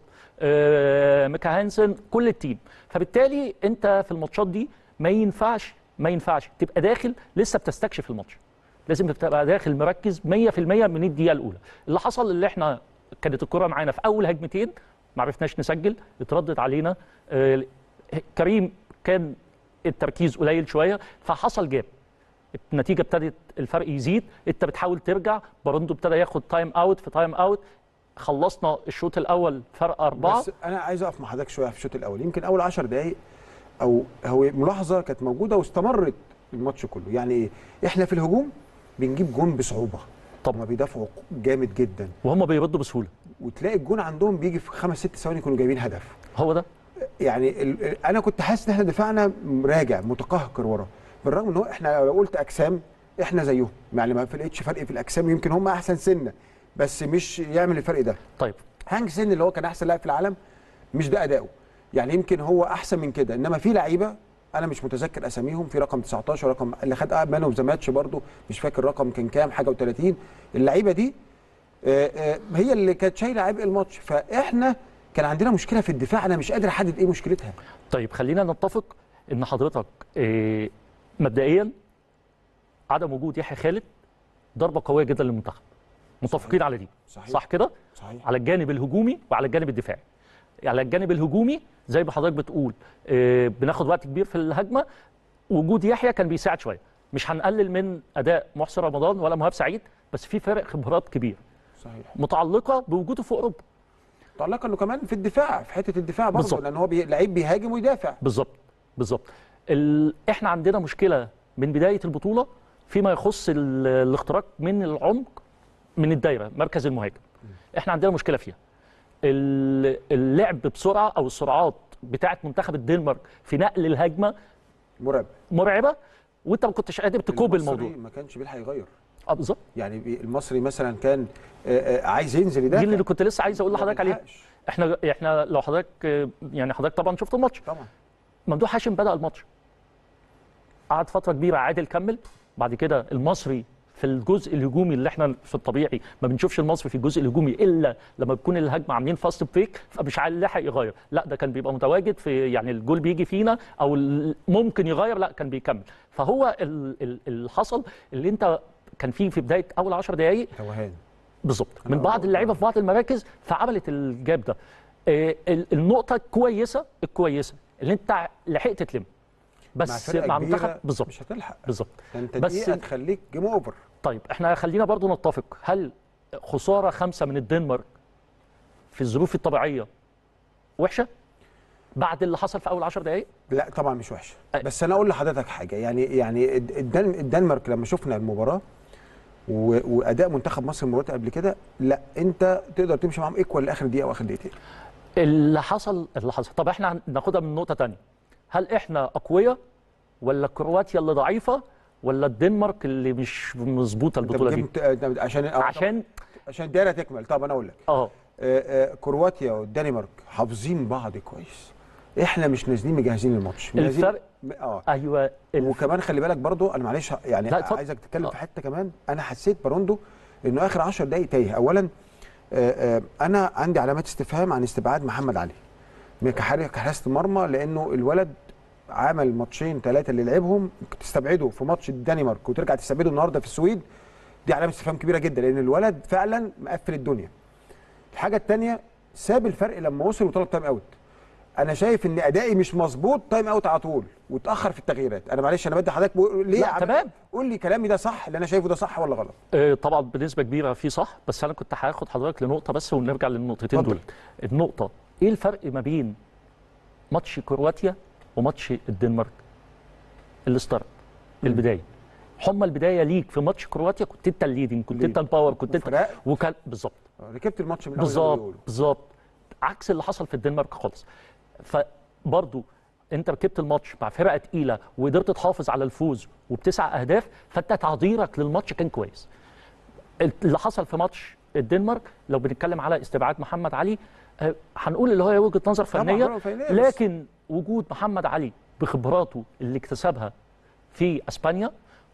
آه، ميكا هانسن كل التيم فبالتالي انت في الماتشات دي ما ينفعش ما ينفعش تبقى داخل لسه بتستكشف الماتش لازم تبقى داخل مركز 100% من الدقيقه الاولى اللي حصل اللي احنا كانت الكره معانا في اول هجمتين ما عرفناش نسجل اتردت علينا آه، كريم كان التركيز قليل شويه فحصل جاب النتيجه ابتدت الفرق يزيد انت بتحاول ترجع باروندو ابتدى ياخد تايم اوت في تايم اوت خلصنا الشوط الاول فرق اربعه بس انا عايز اقف مع حضرتك شويه في الشوط الاول يمكن اول 10 دقائق او هو ملاحظه كانت موجوده واستمرت الماتش كله يعني ايه احنا في الهجوم بنجيب جون بصعوبه طبعا. هما بيدافعوا جامد جدا وهم بيردوا بسهوله وتلاقي الجون عندهم بيجي في خمس ست ثواني يكونوا جايبين هدف هو ده يعني ال- ال- انا كنت حاسس ان احنا دفاعنا راجع متقهقر ورا بالرغم ان هو احنا لو قلت اجسام احنا زيهم يعني ما فرقتش فرق في الاجسام يمكن هم احسن سنه بس مش يعمل الفرق ده طيب هانج سن اللي هو كان احسن لاعب في العالم مش ده اداؤه يعني يمكن هو احسن من كده انما في لعيبه انا مش متذكر اساميهم في رقم 19 رقم اللي خد مان اوف ذا ماتش برضه مش فاكر الرقم كان كام حاجه و30 اللعيبه دي آه، آه، هي اللي كانت شايله عبء الماتش فاحنا كان عندنا مشكله في الدفاع انا مش قادر احدد ايه مشكلتها طيب خلينا نتفق ان حضرتك آه، مبدئيا عدم وجود يحيى خالد ضربه قويه جدا للمنتخب متفقين على دي صحيح صح كده صحيح على الجانب الهجومي وعلى الجانب الدفاعي على الجانب الهجومي زي ما حضرتك بتقول آه، بناخد وقت كبير في الهجمه وجود يحيى كان بيساعد شويه مش هنقلل من اداء محسن رمضان ولا مهاب سعيد بس في فرق خبرات كبير صحيح متعلقه بوجوده في اوروبا تعلق انه كمان في الدفاع في حته الدفاع برضه بالظبط. لان هو بي... لعيب بيهاجم ويدافع بالظبط بالظبط ال... احنا عندنا مشكله من بدايه البطوله فيما يخص ال... الاختراق من العمق من الدايره مركز المهاجم احنا عندنا مشكله فيها ال- اللعب بسرعه او السرعات بتاعه منتخب الدنمارك في نقل الهجمه مرعب مرعبه وانت ما كنتش قادر تكوب المصري الموضوع ما كانش بيلحق يغير اه بالظبط يعني بي- المصري مثلا كان آه، آه، عايز ينزل دي يدافع اللي كنت لسه عايز اقول ما لحضرتك عليها بيلحقش. احنا احنا لو حضرتك آه، يعني حضرتك طبعا شفت الماتش طبعا ممدوح هاشم بدا الماتش قعد فتره كبيره عادل كمل بعد كده المصري في الجزء الهجومي اللي احنا في الطبيعي ما بنشوفش المصري في الجزء الهجومي الا لما بتكون الهجمه عاملين فاست بريك فمش لاحق يغير لا ده كان بيبقى متواجد في يعني الجول بيجي فينا او ال- ممكن يغير لا كان بيكمل فهو ال- ال- اللي حصل اللي انت كان فيه في بدايه اول 10 دقائق توهان بالظبط أنا من بعض أقول- اللعيبه في بعض المراكز فعملت الجاب ده آه، ال- النقطه الكويسه الكويسه اللي انت لحقت تلم مع بس فرقه مع كبيرة منتخب بالظبط مش هتلحق بالظبط ده انت بس- دقيقه تخليك جيم اوفر طيب احنا خلينا برضو نتفق هل خساره خمسه من الدنمارك في الظروف الطبيعيه وحشه بعد اللي حصل في اول 10 دقائق لا طبعا مش وحشه أي. بس انا اقول لحضرتك حاجه يعني يعني الد- الدن الدنمارك لما شفنا المباراه و- واداء منتخب مصر المباراه قبل كده لا انت تقدر تمشي معاهم ايكوال لاخر دقيقه واخر دقيقتين اللي حصل اللي حصل طب احنا ناخدها من نقطه تانية هل احنا اقوياء ولا كرواتيا اللي ضعيفه ولا الدنمارك اللي مش مظبوطه انت البطوله دي بتجيب- انت عشان آه، عشان عشان الدايره تكمل طب انا اقول لك اه آه، آه، كرواتيا والدنمارك حافظين بعض كويس احنا مش نازلين مجهزين الماتش نازلين- الفرق م- اه ايوه الف... وكمان خلي بالك برضو انا معلش يعني لا، اتفضل. عايزك تتكلم آه. في حته كمان انا حسيت باروندو انه اخر 10 دقائق تايه اولا آه، آه، انا عندي علامات استفهام عن استبعاد محمد علي من كحارس كحراسه المرمى لانه الولد عمل ماتشين ثلاثه اللي لعبهم تستبعده في ماتش الدنمارك وترجع تستبعده النهارده في السويد دي علامه استفهام كبيره جدا لان الولد فعلا مقفل الدنيا الحاجه الثانيه ساب الفرق لما وصل وطلب تايم اوت انا شايف ان ادائي مش مظبوط تايم اوت على طول واتاخر في التغييرات انا معلش انا بدي حضرتك بقول- ليه لا، عم- تمام. قول لي كلامي ده صح اللي انا شايفه ده صح ولا غلط آه، طبعا بنسبه كبيره في صح بس انا كنت هاخد حضرتك لنقطه بس ونرجع للنقطتين اتفضل. دول النقطه ايه الفرق ما بين ماتش كرواتيا وماتش الدنمارك الستارت البدايه هما البدايه ليك في ماتش كرواتيا كنت انت الليدنج كنت انت ليد. الباور كنت انت وفرق. وكان بالظبط ركبت الماتش من الاول زي ما بالظبط بيقولوا. بالظبط عكس اللي حصل في الدنمارك خالص فبرضو انت ركبت الماتش مع فرقه تقيله وقدرت تحافظ على الفوز وبتسع اهداف فانت تعذيرك للماتش كان كويس اللي حصل في ماتش الدنمارك لو بنتكلم على استبعاد محمد علي آه، هنقول اللي هو وجهه نظر طبعاً فنيه طبعاً فنية، بس- لكن وجود محمد علي بخبراته اللي اكتسبها في اسبانيا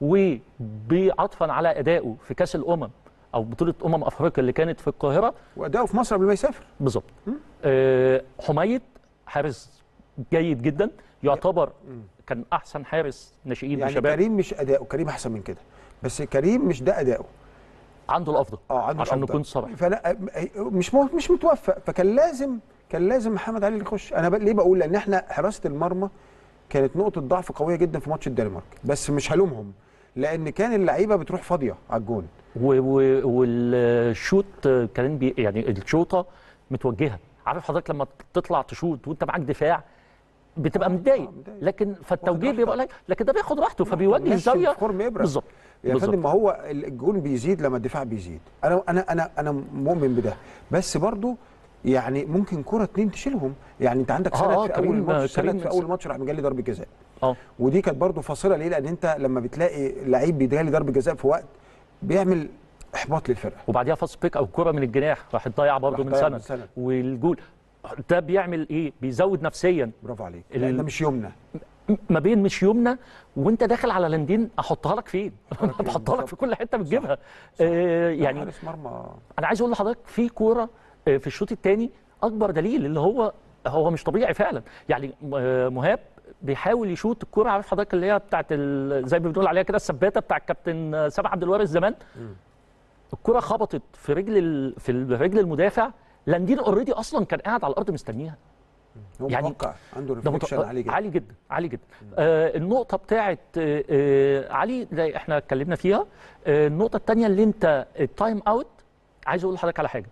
وبعطفا على ادائه في كاس الامم او بطوله امم افريقيا اللي كانت في القاهره واداؤه في مصر قبل ما يسافر بالظبط آه حميد حارس جيد جدا يعتبر كان احسن حارس ناشئين يعني وشباب كريم مش اداؤه كريم احسن من كده بس كريم مش ده اداؤه عنده الافضل اه عنده عشان الأفضل. نكون صراحه فلا مش مو مش متوفق فكان لازم كان لازم محمد علي اللي يخش انا ب... ليه بقول لان احنا حراسه المرمى كانت نقطه ضعف قويه جدا في ماتش الدنمارك بس مش هلومهم لان كان اللعيبه بتروح فاضيه على الجون و- و- والشوت كان بي يعني الشوطه متوجهه عارف حضرتك لما تطلع تشوط وانت معاك دفاع بتبقى متضايق متضايق. لكن فالتوجيه راحته. بيبقى قليل لكن ده بياخد راحته فبيوجه ماشي الزاويه في خرم إبرة. بالظبط يا بالظبط. فندم ما هو الجون بيزيد لما الدفاع بيزيد انا انا انا انا مؤمن بده بس برضو يعني ممكن كره اتنين تشيلهم يعني انت عندك آه، سند آه، في اول كريم- ماتش سند كريم في اول ماتش راح مجالي ضربه جزاء اه ودي كانت برضو فاصله ليه لان انت لما بتلاقي لعيب بيجالي ضربه جزاء في وقت بيعمل احباط للفرقه وبعديها فاست بيك او كره من الجناح راحت ضايعه برضه راح من ضايع سنه من سند. والجول ده بيعمل ايه بيزود نفسيا برافو عليك ال- لان ده مش يومنا ما بين مش يمنى وانت داخل على لاندين احطها لك فين؟ أحطها لك فين؟ بحطها لك في بالظبط. كل حته بتجيبها آه يعني حارس مرمى انا عايز اقول لحضرتك في كوره آه، في الشوط الثاني اكبر دليل اللي هو هو مش طبيعي فعلا يعني آه، مهاب بيحاول يشوط الكوره عارف حضرتك اللي هي بتاعت ال- زي ما بنقول عليها كده السباته بتاع الكابتن آه، سامح عبد الوارث زمان الكوره خبطت في رجل ال... في رجل المدافع لاندين اوريدي اصلا كان قاعد على الارض مستنيها هو يعني متوقع عنده ده ريفليكشن مت- عالي جدا عالي جدا عالي جدا آه النقطه بتاعت آه آه علي اللي احنا اتكلمنا فيها آه النقطه الثانيه اللي انت التايم اوت عايز اقول لحضرتك على حاجه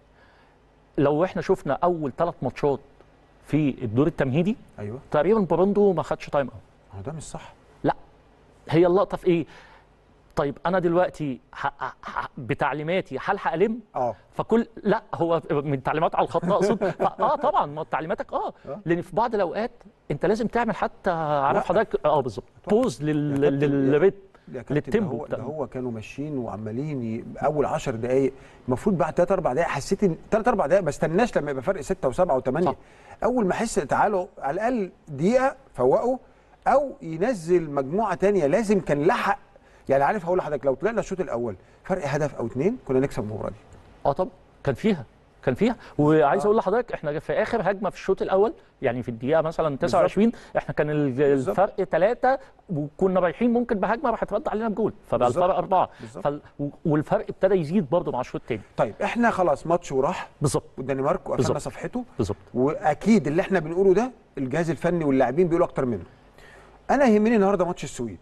لو احنا شفنا اول ثلاث ماتشات في الدور التمهيدي ايوه تقريبا بروندو ما خدش تايم اوت ما هو ده مش صح لا هي اللقطه في ايه طيب انا دلوقتي ح... ح... بتعليماتي هلحق الم اه فكل لا هو من تعليمات على الخط اقصد ف- اه طبعا ما تعليماتك اه آه. لان في بعض الاوقات انت لازم تعمل حتى عارف وقف. حضرتك اه بالظبط طبعا. بوز لل... يا كابتن، للريت يا كابتن ده للتيمبو هو ده بتاع- هو كانوا ماشيين وعمالين ي... اول 10 دقائق المفروض بعد 3 4 دقائق حسيت ان 3 4 دقائق ما استناش لما يبقى فرق 6 و7 و8 صح. اول ما احس تعالوا على الاقل دقيقه فوقوا او ينزل مجموعه تانية لازم كان لحق يعني عارف هقول لحضرتك لو طلعنا الشوط الاول فرق هدف او اتنين كنا نكسب المباراه دي اه طبعا كان فيها كان فيها وعايز اقول لحضرتك احنا في اخر هجمه في الشوط الاول يعني في الدقيقه مثلا 29 احنا كان ال- بالظبط. الفرق ثلاثه وكنا رايحين ممكن بهجمه راح ترد علينا بجول فبقى بالظبط. الفرق اربعه بالظبط. فال... والفرق ابتدى يزيد برضه مع الشوط الثاني طيب احنا خلاص ماتش وراح بالظبط والدنمارك وقفلنا بالظبط. صفحته بالظبط واكيد اللي احنا بنقوله ده الجهاز الفني واللاعبين بيقولوا اكتر منه انا يهمني النهارده ماتش السويد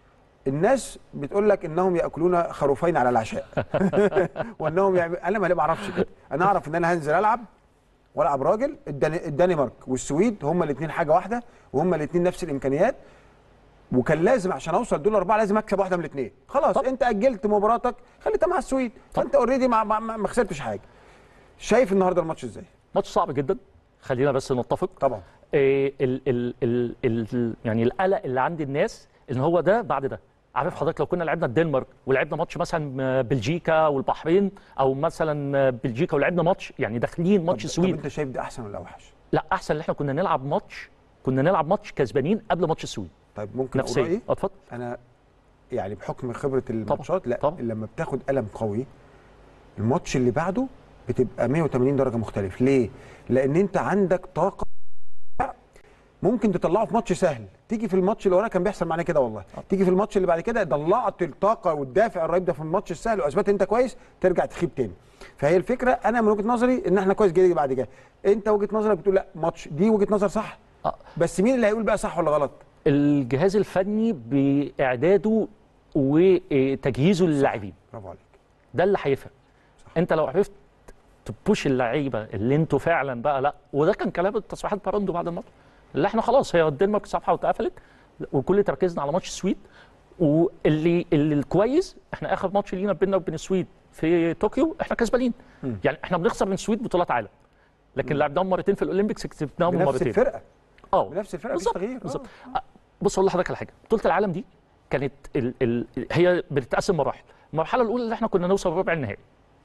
الناس بتقول لك انهم ياكلون خروفين على العشاء وانهم يعمل... انا ما اعرفش كده انا اعرف ان انا هنزل العب والعب راجل الدن... الدنمارك والسويد هما الاثنين حاجه واحده وهما الاثنين نفس الامكانيات وكان لازم عشان اوصل دول اربعه لازم اكسب واحده من الاثنين خلاص طب. انت اجلت مباراتك خليتها مع السويد فانت اوريدي ما, ما, ما خسرتش حاجه شايف النهارده الماتش ازاي ماتش صعب جدا خلينا بس نتفق طبعا إيه ال ال ال ال يعني القلق اللي عند الناس ان هو ده بعد ده عارف حضرتك لو كنا لعبنا الدنمارك ولعبنا ماتش مثلا بلجيكا والبحرين او مثلا بلجيكا ولعبنا ماتش يعني داخلين ماتش طب- السويد طب انت شايف ده احسن ولا اوحش لا احسن ان احنا كنا نلعب ماتش كنا نلعب ماتش كسبانين قبل ماتش السويد طيب ممكن اقول نفسيا رايي اتفضل انا يعني بحكم خبره الماتشات لا طبعا. لما بتاخد قلم قوي الماتش اللي بعده بتبقى 180 درجه مختلف ليه لان انت عندك طاقه ممكن تطلعه في ماتش سهل تيجي في الماتش اللي وراه كان بيحصل معانا كده والله تيجي في الماتش اللي بعد كده طلعت الطاقه والدافع الرهيب ده في الماتش السهل واثبت انت كويس ترجع تخيب تاني فهي الفكره انا من وجهه نظري ان احنا كويس جدا بعد كده انت وجهه نظرك بتقول لا ماتش دي وجهه نظر صح آه. بس مين اللي هيقول بقى صح ولا غلط الجهاز الفني باعداده وتجهيزه للاعبين برافو عليك ده اللي هيفرق انت لو عرفت تبوش اللعيبه اللي انتوا فعلا بقى لا وده كان كلام التصريحات باروندو بعد الماتش اللي احنا خلاص هي الدنمارك صفحه واتقفلت وكل تركيزنا على ماتش السويد واللي اللي الكويس احنا اخر ماتش لينا بيننا وبين السويد في طوكيو احنا كسبانين يعني احنا بنخسر من السويد بطولات عالم لكن لعبناهم مرتين في الاولمبيكس كسبناهم بنفس مرتين الفرقه اه بنفس الفرقه مفيش بالظبط تغيير بالظبط آه، بص اقول لحضرتك على حاجه بطوله العالم دي كانت ال ال هي بتتقسم مراحل المرحله الاولى اللي احنا كنا نوصل ربع النهائي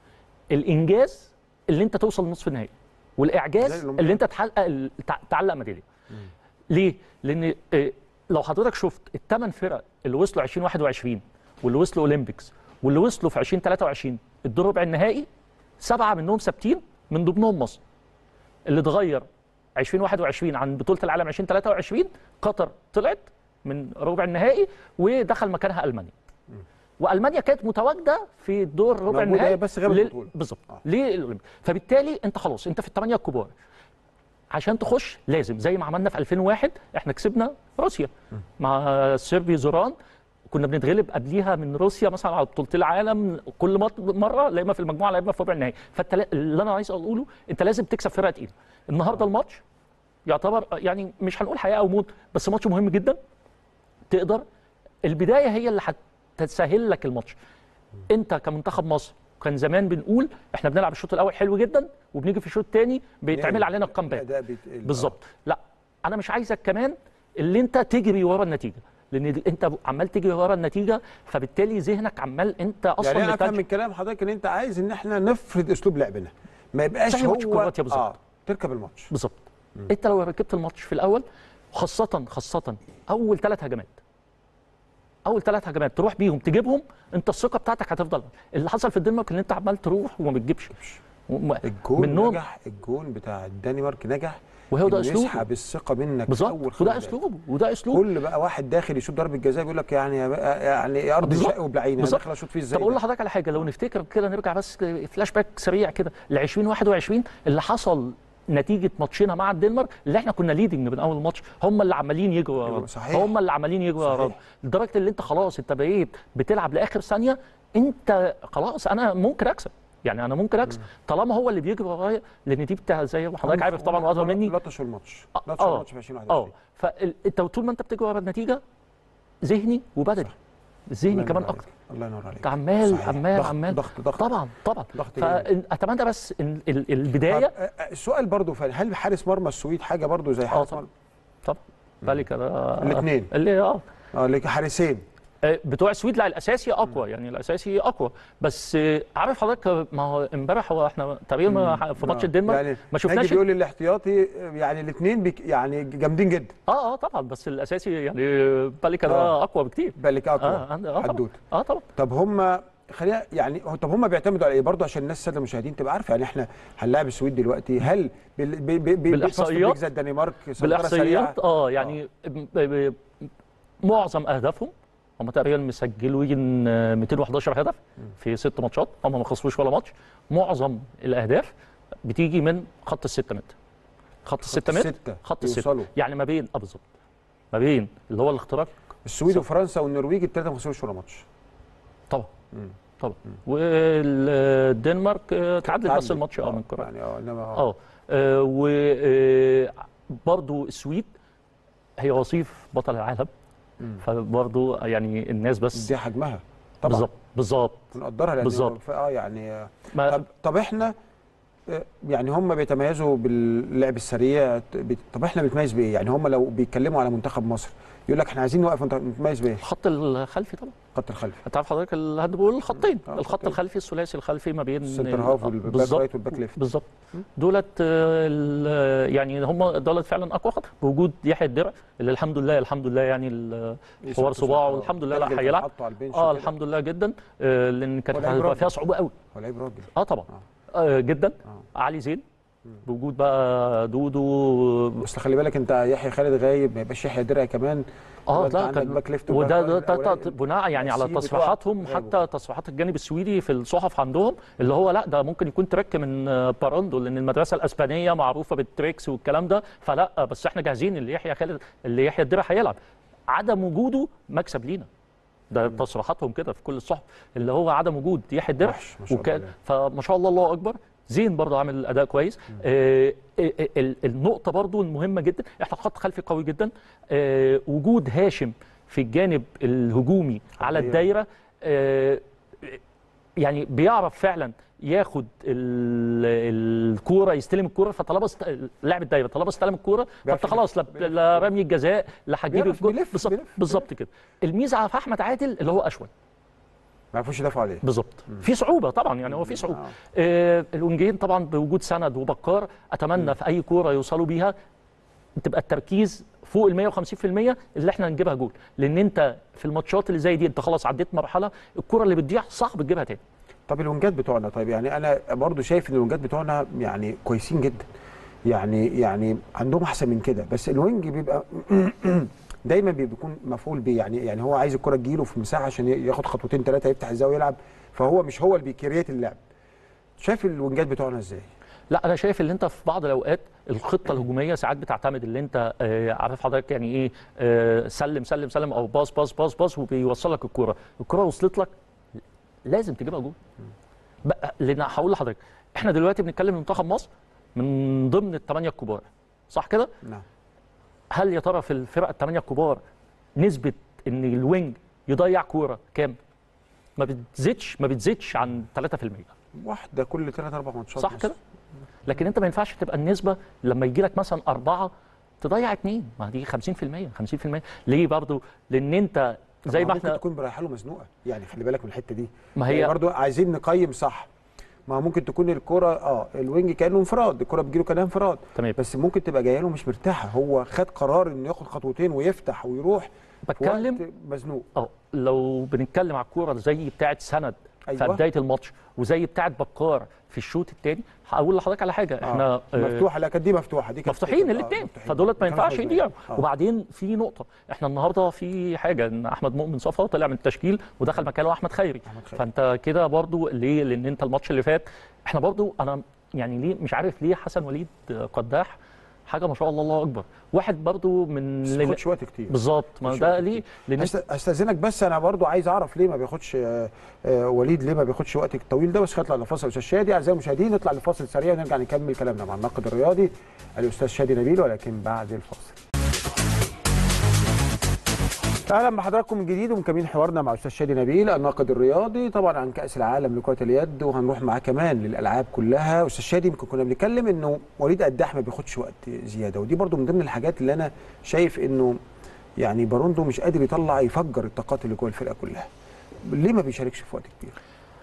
الانجاز اللي انت توصل لنصف النهائي زي والاعجاز الأولمبياد. اللي انت تحقق ال- تع- تعلق ميداليه ليه لان آه، لو حضرتك شفت الثمان فرق اللي وصلوا 2021 واللي وصلوا اولمبيكس واللي وصلوا في 2023 الدور ربع النهائي سبعه منهم ثابتين من ضمنهم مصر اللي اتغير 2021 عن بطوله العالم 2023 قطر طلعت من ربع النهائي ودخل مكانها المانيا والمانيا كانت متواجده في الدور ربع موجودة، النهائي هي بس غابت لل- البطولة. بالظبط آه. للأولمبياد. فبالتالي انت خلاص انت في الثمانيه الكبار عشان تخش لازم زي ما عملنا في 2001 احنا كسبنا روسيا مع سيربي زوران كنا بنتغلب قبليها من روسيا مثلا على بطوله العالم كل مط- مره لا اما في المجموعه لا اما في ربع النهائي فانت لا- اللي انا عايز اقوله انت لازم تكسب فرقه تقيله النهارده الماتش يعتبر يعني مش هنقول حياه او موت بس ماتش مهم جدا تقدر البدايه هي اللي هتسهل لك الماتش انت كمنتخب مصر كان زمان بنقول احنا بنلعب الشوط الاول حلو جدا وبنيجي في الشوط الثاني بيتعمل علينا الكامباك الاداء بيت... ال- بالظبط لا انا مش عايزك كمان اللي انت تجري ورا النتيجه لان دي- انت عمال تجري ورا النتيجه فبالتالي ذهنك عمال انت آه. اصلا يعني انا افهم متنش- من كلام حضرتك ان انت عايز ان احنا نفرض اسلوب لعبنا ما يبقاش زي هو ماتش كرواتيا بالظبط. اه تركب الماتش بالظبط انت لو ركبت الماتش في الاول خاصه خاصه اول ثلاث هجمات اول ثلاث هجمات تروح بيهم تجيبهم انت الثقه بتاعتك هتفضل اللي حصل في الدنمارك ان انت عمال تروح وما بتجيبش وما- الجون منهم نجح الجون بتاع الدنمارك نجح وهو ده إنه اسلوبه. يسحب الثقه منك في بالظبط اول خمس وده دقايق. اسلوبه وده اسلوبه كل بقى واحد داخل يشوط ضربه جزاء بيقول لك يعني يعني يا ارض بالظبط. الشق وبلعينه انا بالظبط. داخل اشوط فيه ازاي طب اقول ده؟ لحضرتك على حاجه لو نفتكر كده نرجع بس فلاش باك سريع كده ل 2021 اللي حصل نتيجه ماتشنا مع الدنمارك اللي احنا كنا ليدنج من اول ماتش هم اللي عمالين يجروا ورانا صحيح. هم اللي عمالين يجروا صحيح. ورانا لدرجه اللي انت خلاص انت بقيت بتلعب لاخر ثانيه انت خلاص انا ممكن اكسب يعني انا ممكن اكسب طالما هو اللي بيجري ورايا لان دي بتاع زي ما حضرتك عارف طبعا واصغر مني لطشوا الماتش آه، لطشوا آه. الماتش في 2021 اه فانت طول ما انت بتجري ورا النتيجه ذهني وبدني الذهني الله كمان ينور اكتر عليك. الله ينور عليك انت عمال صحيح. عمال ضغط عمال ضغط ضغط طبعا طبعا ضغط جامد. فاتمنى بس إن ال- طب البدايه آه، آه، السؤال برضو فعلا هل حارس مرمى السويد حاجه برضو زي حارس طبعاً. مرمى طبعا بالك انا الاثنين اللي اه اه لك حارسين آه، بتوع السويد لا الاساسي اقوى يعني الاساسي اقوى بس آه، عارف حضرتك ما هو امبارح هو احنا تقريبا في ماتش آه. الدنمارك يعني ما شفناش ناجي بيقول لي الاحتياطي يعني الاثنين بيك يعني جامدين جدا اه اه طبعا بس الاساسي يعني بالك ده آه. اقوى بكتير بالك اقوى اه اه طبعا حدوته اه طبعا طب هم خلينا يعني هو- طب هم بيعتمدوا على ايه برضه عشان الناس الساده المشاهدين تبقى عارفه يعني احنا هنلاعب السويد دلوقتي هل بال- بي- بي- بي- بالإحصائيات؟ بيفاست بريك زي الدنمارك سيطرة سريعة؟ بالاحصائيات اه يعني ب- ب- معظم اهدافهم هم تقريبا مسجلين آه، 211 هدف في ست ماتشات هم ما خسروش ولا ماتش معظم الاهداف بتيجي من خط الستة متر خط الستة متر ستة خط الستة يوصلوا. يعني ما بين اه بالظبط ما بين اللي هو الاختراق السويد وفرنسا والنرويج الثلاثه ما خسروش ولا ماتش طبعا مم. طبعا والدنمارك آه، تعادلت بس تعادلت. الماتش اه آه، من كره يعني اه انما اه وبرضه السويد هي وصيف بطل العالم مم. فبرضه يعني الناس بس دي حجمها طبعا بالظبط بالظبط بنقدرها لان بالظبط. ف- اه يعني آه، ما طب طب احنا آه، يعني هم بيتميزوا باللعب السريع ت- بت- طب احنا بنتميز بايه؟ يعني هم لو بيتكلموا على منتخب مصر يقول لك احنا عايزين نوقف منتخب- نتميز بايه؟ الخط الخلفي طبعا خط الخلفي انت عارف حضرتك الهاندبول الخطين آه، الخط خطين. الخلفي الثلاثي الخلفي ما بين السنتر هاف آه، والباك بالظبط. رايت والباك ليفت بالظبط دولت آه، ال- يعني هم دولت فعلا اقوى خط بوجود يحيى الدرع اللي الحمد لله الحمد لله يعني ال- حوار صباعه الحمد لله لا بلجل هيلعب حطه على البنش اه وكده. الحمد لله جدا آه، لان كانت هو لعيب هتبقى راجل. فيها صعوبه قوي هو لعيب راجل اه طبعا آه جدا آه. علي زين بوجود بقى دودو بس خلي بالك انت يحيى خالد غايب ما يبقاش يحيى درع كمان اه يبقى انت لا عندك كان باك ليفت وده وباك ده, رايت ده, الأولاني. ده بناء يعني على السي بتوع تصريحاتهم غابوا. حتى تصريحات الجانب السويدي في الصحف عندهم اللي هو لا ده ممكن يكون تريك من آه، باراندو لان المدرسه الاسبانيه معروفه بالتريكس والكلام ده فلا بس احنا جاهزين اللي يحيى خالد اللي يحيى الدرع هيلعب عدم وجوده مكسب لينا ده تصريحاتهم كده في كل الصحف اللي هو عدم وجود يحيى الدرع وحش، ما شاء الله وكان عليه. فما شاء الله الله اكبر زين برضه عامل اداء كويس آه آه، آه، ال- النقطه برضه المهمه جدا احنا خط خلفي قوي جدا آه وجود هاشم في الجانب الهجومي على حقيقة. الدايره آه يعني بيعرف فعلا ياخد ال- الكوره يستلم الكوره فطالما است... لاعب الدايره طالما استلم الكوره بيعرف فانت خلاص لا, بيلف. لا رمي الجزاء لا هتجيب بيعرف الجول بيلف، بالظبط بيلف، بالظبط كده الميزه في احمد عادل اللي هو اشول ما يعرفوش يدافعوا عليه بالظبط في صعوبه طبعا يعني هو في صعوبه آه. آه الونجين طبعا بوجود سند وبكار اتمنى في اي كوره يوصلوا بيها تبقى التركيز فوق ال 150% اللي احنا نجيبها جول لان انت في الماتشات اللي زي دي انت خلاص عديت مرحله الكره اللي بتضيع صعب تجيبها تاني طب الونجات بتوعنا طيب يعني انا برضو شايف ان الونجات بتوعنا يعني كويسين جدا يعني يعني عندهم احسن من كده بس الوينج بيبقى دايما بيكون مفعول بيه يعني يعني هو عايز الكره تجيله في مساحه عشان ياخد خطوتين ثلاثه يفتح الزاويه يلعب فهو مش هو اللي بيكريت اللعب شايف الونجات بتوعنا ازاي لا انا شايف ان انت في بعض الاوقات الخطه الهجوميه ساعات بتعتمد ان انت آه، عارف حضرتك يعني ايه آه، سلم سلم سلم او باص باص باص باص وبيوصلك الكوره الكوره وصلت لك لازم تجيبها جول بقى لان هقول لحضرتك احنا دلوقتي بنتكلم منتخب مصر من ضمن الثمانيه الكبار صح كده نعم هل يا ترى في الفرق الثمانيه الكبار نسبه ان الوينج يضيع كوره كام ما بتزيدش ما بتزيدش عن 3% واحده كل ثلاث اربع ماتشات صح مثلا. كده لكن انت ما ينفعش تبقى النسبه لما يجي لك مثلا اربعه تضيع اثنين ما دي 50% 50% ليه برضو لان انت طب زي ما ممكن احنا تكون رايحه له مزنوقه يعني خلي بالك من الحته دي ما يعني هي برضو عايزين نقيم صح ما هو ممكن تكون الكرة اه الوينج كانه انفراد الكرة بتجيله كانها انفراد تمام بس ممكن تبقى جايه له مش مرتاحه هو خد قرار انه ياخد خطوتين ويفتح ويروح في بتكلم وقت مزنوق اه لو بنتكلم على الكوره زي بتاعه سند في أيوة. بدايه الماتش وزي بتاعه بكار في الشوط الثاني هقول لحضرتك على حاجه احنا آه. آه، مفتوحه لا كانت دي مفتوحه دي كانت مفتوحين آه، الاثنين مفتوحين. فدولت ما كانوا ينفعش خارجين. يضيعوا آه. وبعدين في نقطه احنا النهارده في حاجه ان احمد مؤمن صفا طلع من التشكيل ودخل مكانه احمد خيري أحمد خيري. فانت كده برضو ليه لان انت الماتش اللي فات احنا برضو انا يعني ليه مش عارف ليه حسن وليد قداح حاجه ما شاء الله الله اكبر واحد برضو من بس ما بياخدش وقت كتير بالظبط ما مش ده وقت ليه لان أست- استاذنك بس انا برضو عايز اعرف ليه ما بياخدش آه، آه، وليد ليه ما بياخدش وقت الطويل ده بس هطلع لفاصل استاذ شادي اعزائي المشاهدين نطلع لفاصل سريع ونرجع نكمل كلامنا مع الناقد الرياضي الاستاذ شادي نبيل ولكن بعد الفاصل اهلا بحضراتكم من جديد ومكملين حوارنا مع استاذ شادي نبيل الناقد الرياضي طبعا عن كاس العالم لكره اليد وهنروح معاه كمان للالعاب كلها استاذ شادي يمكن كنا بنتكلم انه وليد قداح ما بياخدش وقت زياده ودي برضو من ضمن الحاجات اللي انا شايف انه يعني باروندو مش قادر يطلع يفجر الطاقات اللي جوه الفرقه كلها ليه ما بيشاركش في وقت كبير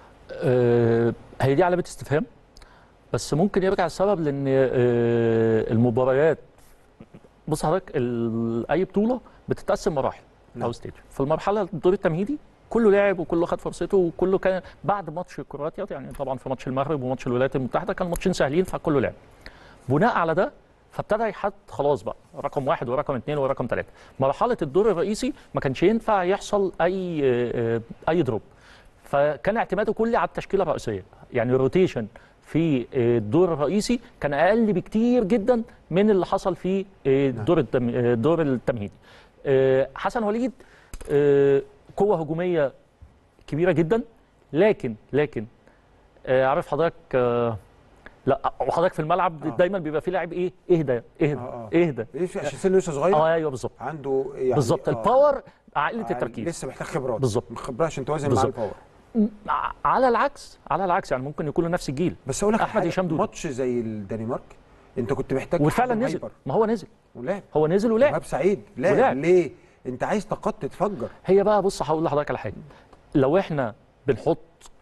آه، هي دي علامه استفهام بس ممكن يرجع السبب لان آه، المباريات بص حضرتك ال- اي بطوله بتتقسم مراحل نعم. او ستيج في المرحله الدور التمهيدي كله لعب وكله خد فرصته وكله كان بعد ماتش كرواتيا يعني طبعا في ماتش المغرب وماتش الولايات المتحده كان ماتشين سهلين فكله لعب بناء على ده فابتدى يحط خلاص بقى رقم واحد ورقم اثنين ورقم ثلاثه مرحله الدور الرئيسي ما كانش ينفع يحصل اي آه، اي دروب فكان اعتماده كلي على التشكيله الرئيسيه يعني الروتيشن في آه، الدور الرئيسي كان اقل بكتير جدا من اللي حصل في آه، الدور التم... آه، الدور التمهيدي آه، حسن وليد آه، قوه هجوميه كبيره جدا لكن لكن آه، عارف حضرتك آه، لا وحضرتك في الملعب آه. دايما بيبقى في لاعب ايه اهدى اهدى آه، آه. اهدى ليه عشان سنه لسه صغير اه ايوه بالظبط عنده يعني بالظبط آه، الباور عقله يعني التركيز لسه محتاج خبرات بالظبط. خبرات عشان توازن مع بالظبط. الباور ع- على العكس على العكس يعني ممكن يكونوا نفس الجيل بس اقول لك أحمد حاجة، هشام دودو. ماتش زي الدنمارك انت كنت محتاج وفعلا حد نزل هايبر ما هو نزل ولعب هو نزل ولعب وهاب سعيد لعب ولعب. ليه انت عايز طاقات تتفجر هي بقى بص هقول لحضرتك على حاجه لو احنا بنحط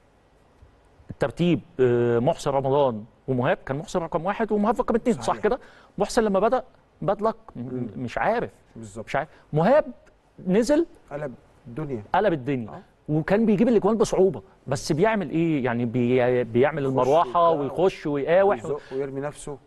الترتيب آه، محسن رمضان ومهاب كان محسن رقم واحد ومهاب رقم اثنين صح صحيح. كده محسن لما بدا باد لك م- مم. مش عارف بالظبط مش عارف مهاب نزل قلب الدنيا قلب الدنيا آه. وكان بيجيب الاجوان بصعوبه بس بيعمل ايه يعني بي بيعمل يخش المروحه ويقاوح. ويخش ويقاوح ويزق ويرمي نفسه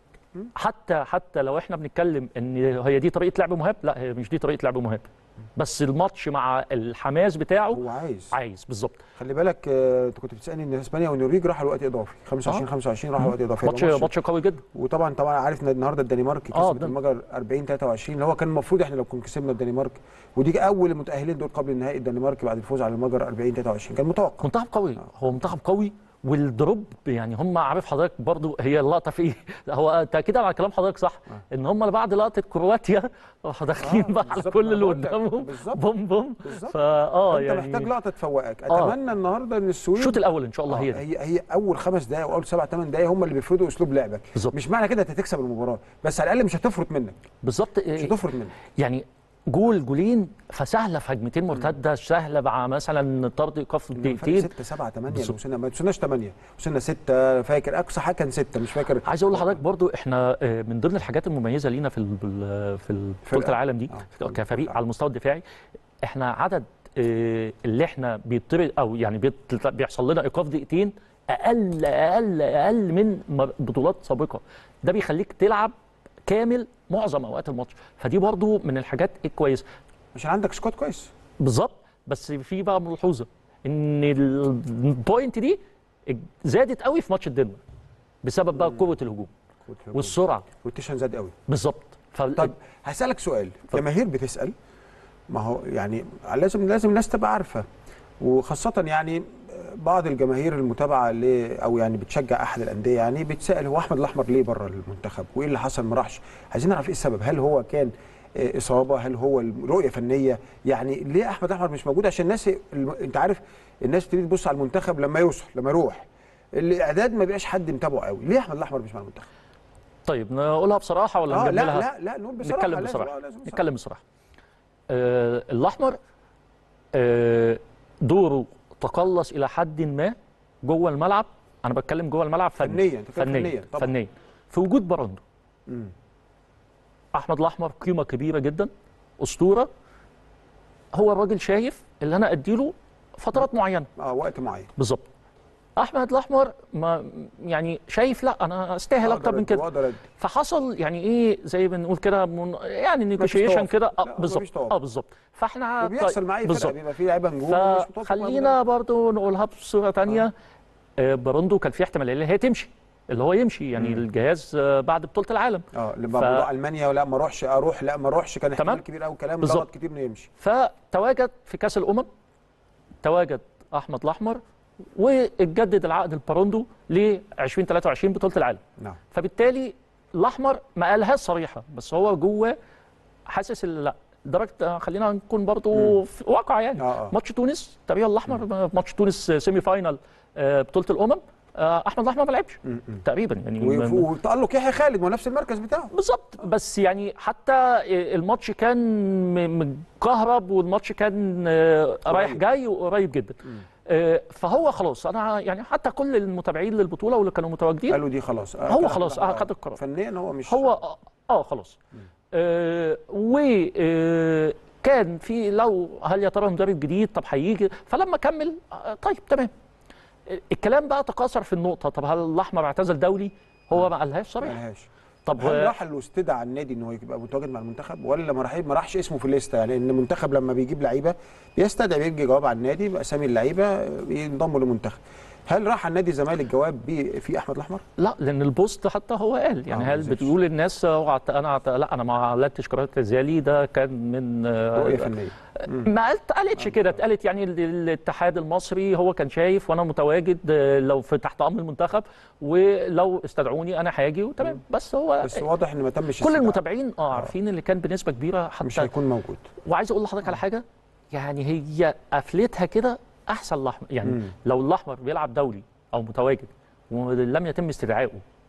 حتى حتى لو احنا بنتكلم ان هي دي طريقه لعب مهاب لا هي مش دي طريقه لعب مهاب بس الماتش مع الحماس بتاعه هو عايز عايز بالظبط خلي بالك آه، انت كنت بتسالني ان اسبانيا والنرويج راحوا لوقت اضافي 25 آه. 25 راحوا لوقت اضافي ماتش يبقى ماتش قوي جدا وطبعا طبعا عارف ان النهارده الدنمارك آه، كسبت ده- المجر 40 23 اللي هو كان المفروض احنا لو كنا كسبنا الدنمارك ودي اول المتاهلين دول قبل النهائي الدنمارك بعد الفوز على المجر 40 23 كان متوقع منتخب قوي هو منتخب قوي والدروب يعني هم عارف حضرتك برضو هي اللقطه في هو تاكيدا على كلام حضرتك صح ان هم بعد لقطه كرواتيا راحوا داخلين آه، بقى على بالظبط، كل أنا اللي بقول لك، قدامهم بالظبط. بوم بوم بالظبط. فاه انت يعني محتاج لقطه تفوقك آه. اتمنى النهارده ان السويد الشوط الاول ان شاء الله آه، هي دي هي هي اول خمس دقائق واول سبع ثمان دقائق هم اللي بيفرضوا اسلوب لعبك بالظبط. مش معنى كده انت هتكسب المباراه بس على الاقل مش هتفرط منك بالظبط مش إيه، هتفرط منك يعني جول جولين فسهله في هجمتين مرتده سهله مع مثلا طرد ايقاف دقيقتين 6 7 8 لو بالظبط. وصلنا ما وصلناش 8 وصلنا 6 فاكر اقصى حاجه كان 6 مش فاكر عايز اقول لحضرتك برضو احنا آه، من ضمن الحاجات المميزه لينا في ال- بال- في بطوله فرقة. العالم دي آه. كفريق على المستوى الدفاعي احنا عدد آه، اللي احنا بيطرد او يعني بيط- بيحصل لنا ايقاف دقيقتين اقل اقل اقل من مر- بطولات سابقه ده بيخليك تلعب كامل معظم اوقات الماتش فدي برضو من الحاجات الكويسه عشان عندك سكواد كويس بالظبط بس في بقى ملحوظه ان البوينت دي زادت قوي في ماتش الدنمارك بسبب بقى قوه الهجوم والسرعه والروتيشن زاد قوي بالظبط ف... طيب هسألك سؤال جماهير بتسأل ما هو يعني لازم لازم الناس تبقى عارفة وخاصة يعني بعض الجماهير المتابعة ل أو يعني بتشجع أحد الأندية يعني بتسأل هو أحمد الأحمر ليه بره المنتخب وإيه اللي حصل ما راحش عايزين نعرف إيه السبب هل هو كان آه، إصابة هل هو رؤية فنية يعني ليه أحمد الأحمر مش موجود عشان الناس الم- أنت عارف الناس تبتدي تبص على المنتخب لما يوصل لما يروح الإعداد ما بيبقاش حد متابعه قوي ليه أحمد الأحمر مش مع المنتخب؟ طيب نقولها بصراحه ولا اه لا نجملها لا لا نقول بصراحة نتكلم لازم- بصراحه آه، لازم بصراحة. نتكلم بصراحه آه الاحمر آه دوره تقلص الى حد ما جوه الملعب انا بتكلم جوه الملعب فني فنيا انت بتتكلم فنيا فنيا طبعا فنيا في وجود براندو مم. احمد الاحمر قيمه كبيره جدا اسطوره هو الراجل شايف اللي انا اديله فترات معينه اه وقت معين بالظبط احمد الاحمر ما يعني شايف لا انا استاهل اكتر من كده واقدر أدي. فحصل يعني ايه زي ما بنقول كده من يعني نيجوشيشن توافق. كده لا، اه مفيش بالظبط توافق. اه بالظبط فاحنا وبيحصل معايا فرقه بالظبط بيبقى في لعيبه نجوم ومش متوافق مع فخلينا برضو نقولها بصوره ثانيه آه. براندو كان في احتماليه اللي هي تمشي اللي هو يمشي يعني مم. الجهاز آه، بعد بطوله العالم اه لما ف- موضوع المانيا ولا ما اروحش اروح لا ما اروحش كان تمام. احتمال كبير قوي كلام بالظبط. غلط كتير انه يمشي فتواجد في كاس الامم تواجد احمد الاحمر واتجدد العقد الباروندو ل 2023 بطوله العالم نعم فبالتالي الاحمر ما قالهاش صريحه بس هو جوه حاسس ال- لا درجه آه، خلينا نكون برضو في واقع يعني اه اه ماتش تونس تقريبا الاحمر ماتش تونس سيمي فاينال آه، بطوله الامم آه، احمد الاحمر ما لعبش م- م. تقريبا يعني و- ما- وتألق يحيى خالد ما هو نفس المركز بتاعه بالظبط بس يعني حتى الماتش كان م- مكهرب والماتش كان آه، رايح قريب. جاي وقريب جدا آه، فهو خلاص انا يعني حتى كل المتابعين للبطوله واللي كانوا متواجدين قالوا دي خلاص آه، هو كان- خلاص، آه، خد القرار. فنيا هو مش هو اه, آه خلاص آه وكان في لو هل يا ترى مدرب جديد طب هيجي فلما كمل آه طيب تمام الكلام بقى تقاصر في النقطه طب هل الاحمر اعتزل دولي هو ما قالهاش صريح ملهاش طب هل آه، راح له استدعى النادي ان هو يبقى متواجد مع المنتخب ولا ما راح ما راحش اسمه في الليسته يعني ان المنتخب لما بيجيب لعيبه بيستدعي بيجي جواب على النادي باسامي اللعيبه ينضموا للمنتخب هل راح على نادي الزمالك جواب بي- في احمد الاحمر؟ لا لان البوست حتى هو قال يعني آه، هل نزلش. بتقول الناس اوعى ت- انا ت- لا انا ما اعلنتش قرار اعتزالي ده كان من آه، رؤيه فنيه ما قالت قالتش كده اتقالت يعني ال- الاتحاد المصري هو كان شايف وانا متواجد آه، لو في تحت امر المنتخب ولو استدعوني انا هاجي وتمام بس هو بس واضح ان ما تمش كل استدعاء. المتابعين اه عارفين اللي كان بنسبه كبيره مش حتى هيكون موجود وعايز اقول لحضرتك على حاجه يعني هي قفلتها كده احسن الاحمر يعني مم. لو الاحمر بيلعب دولي او متواجد ولم يتم استدعائه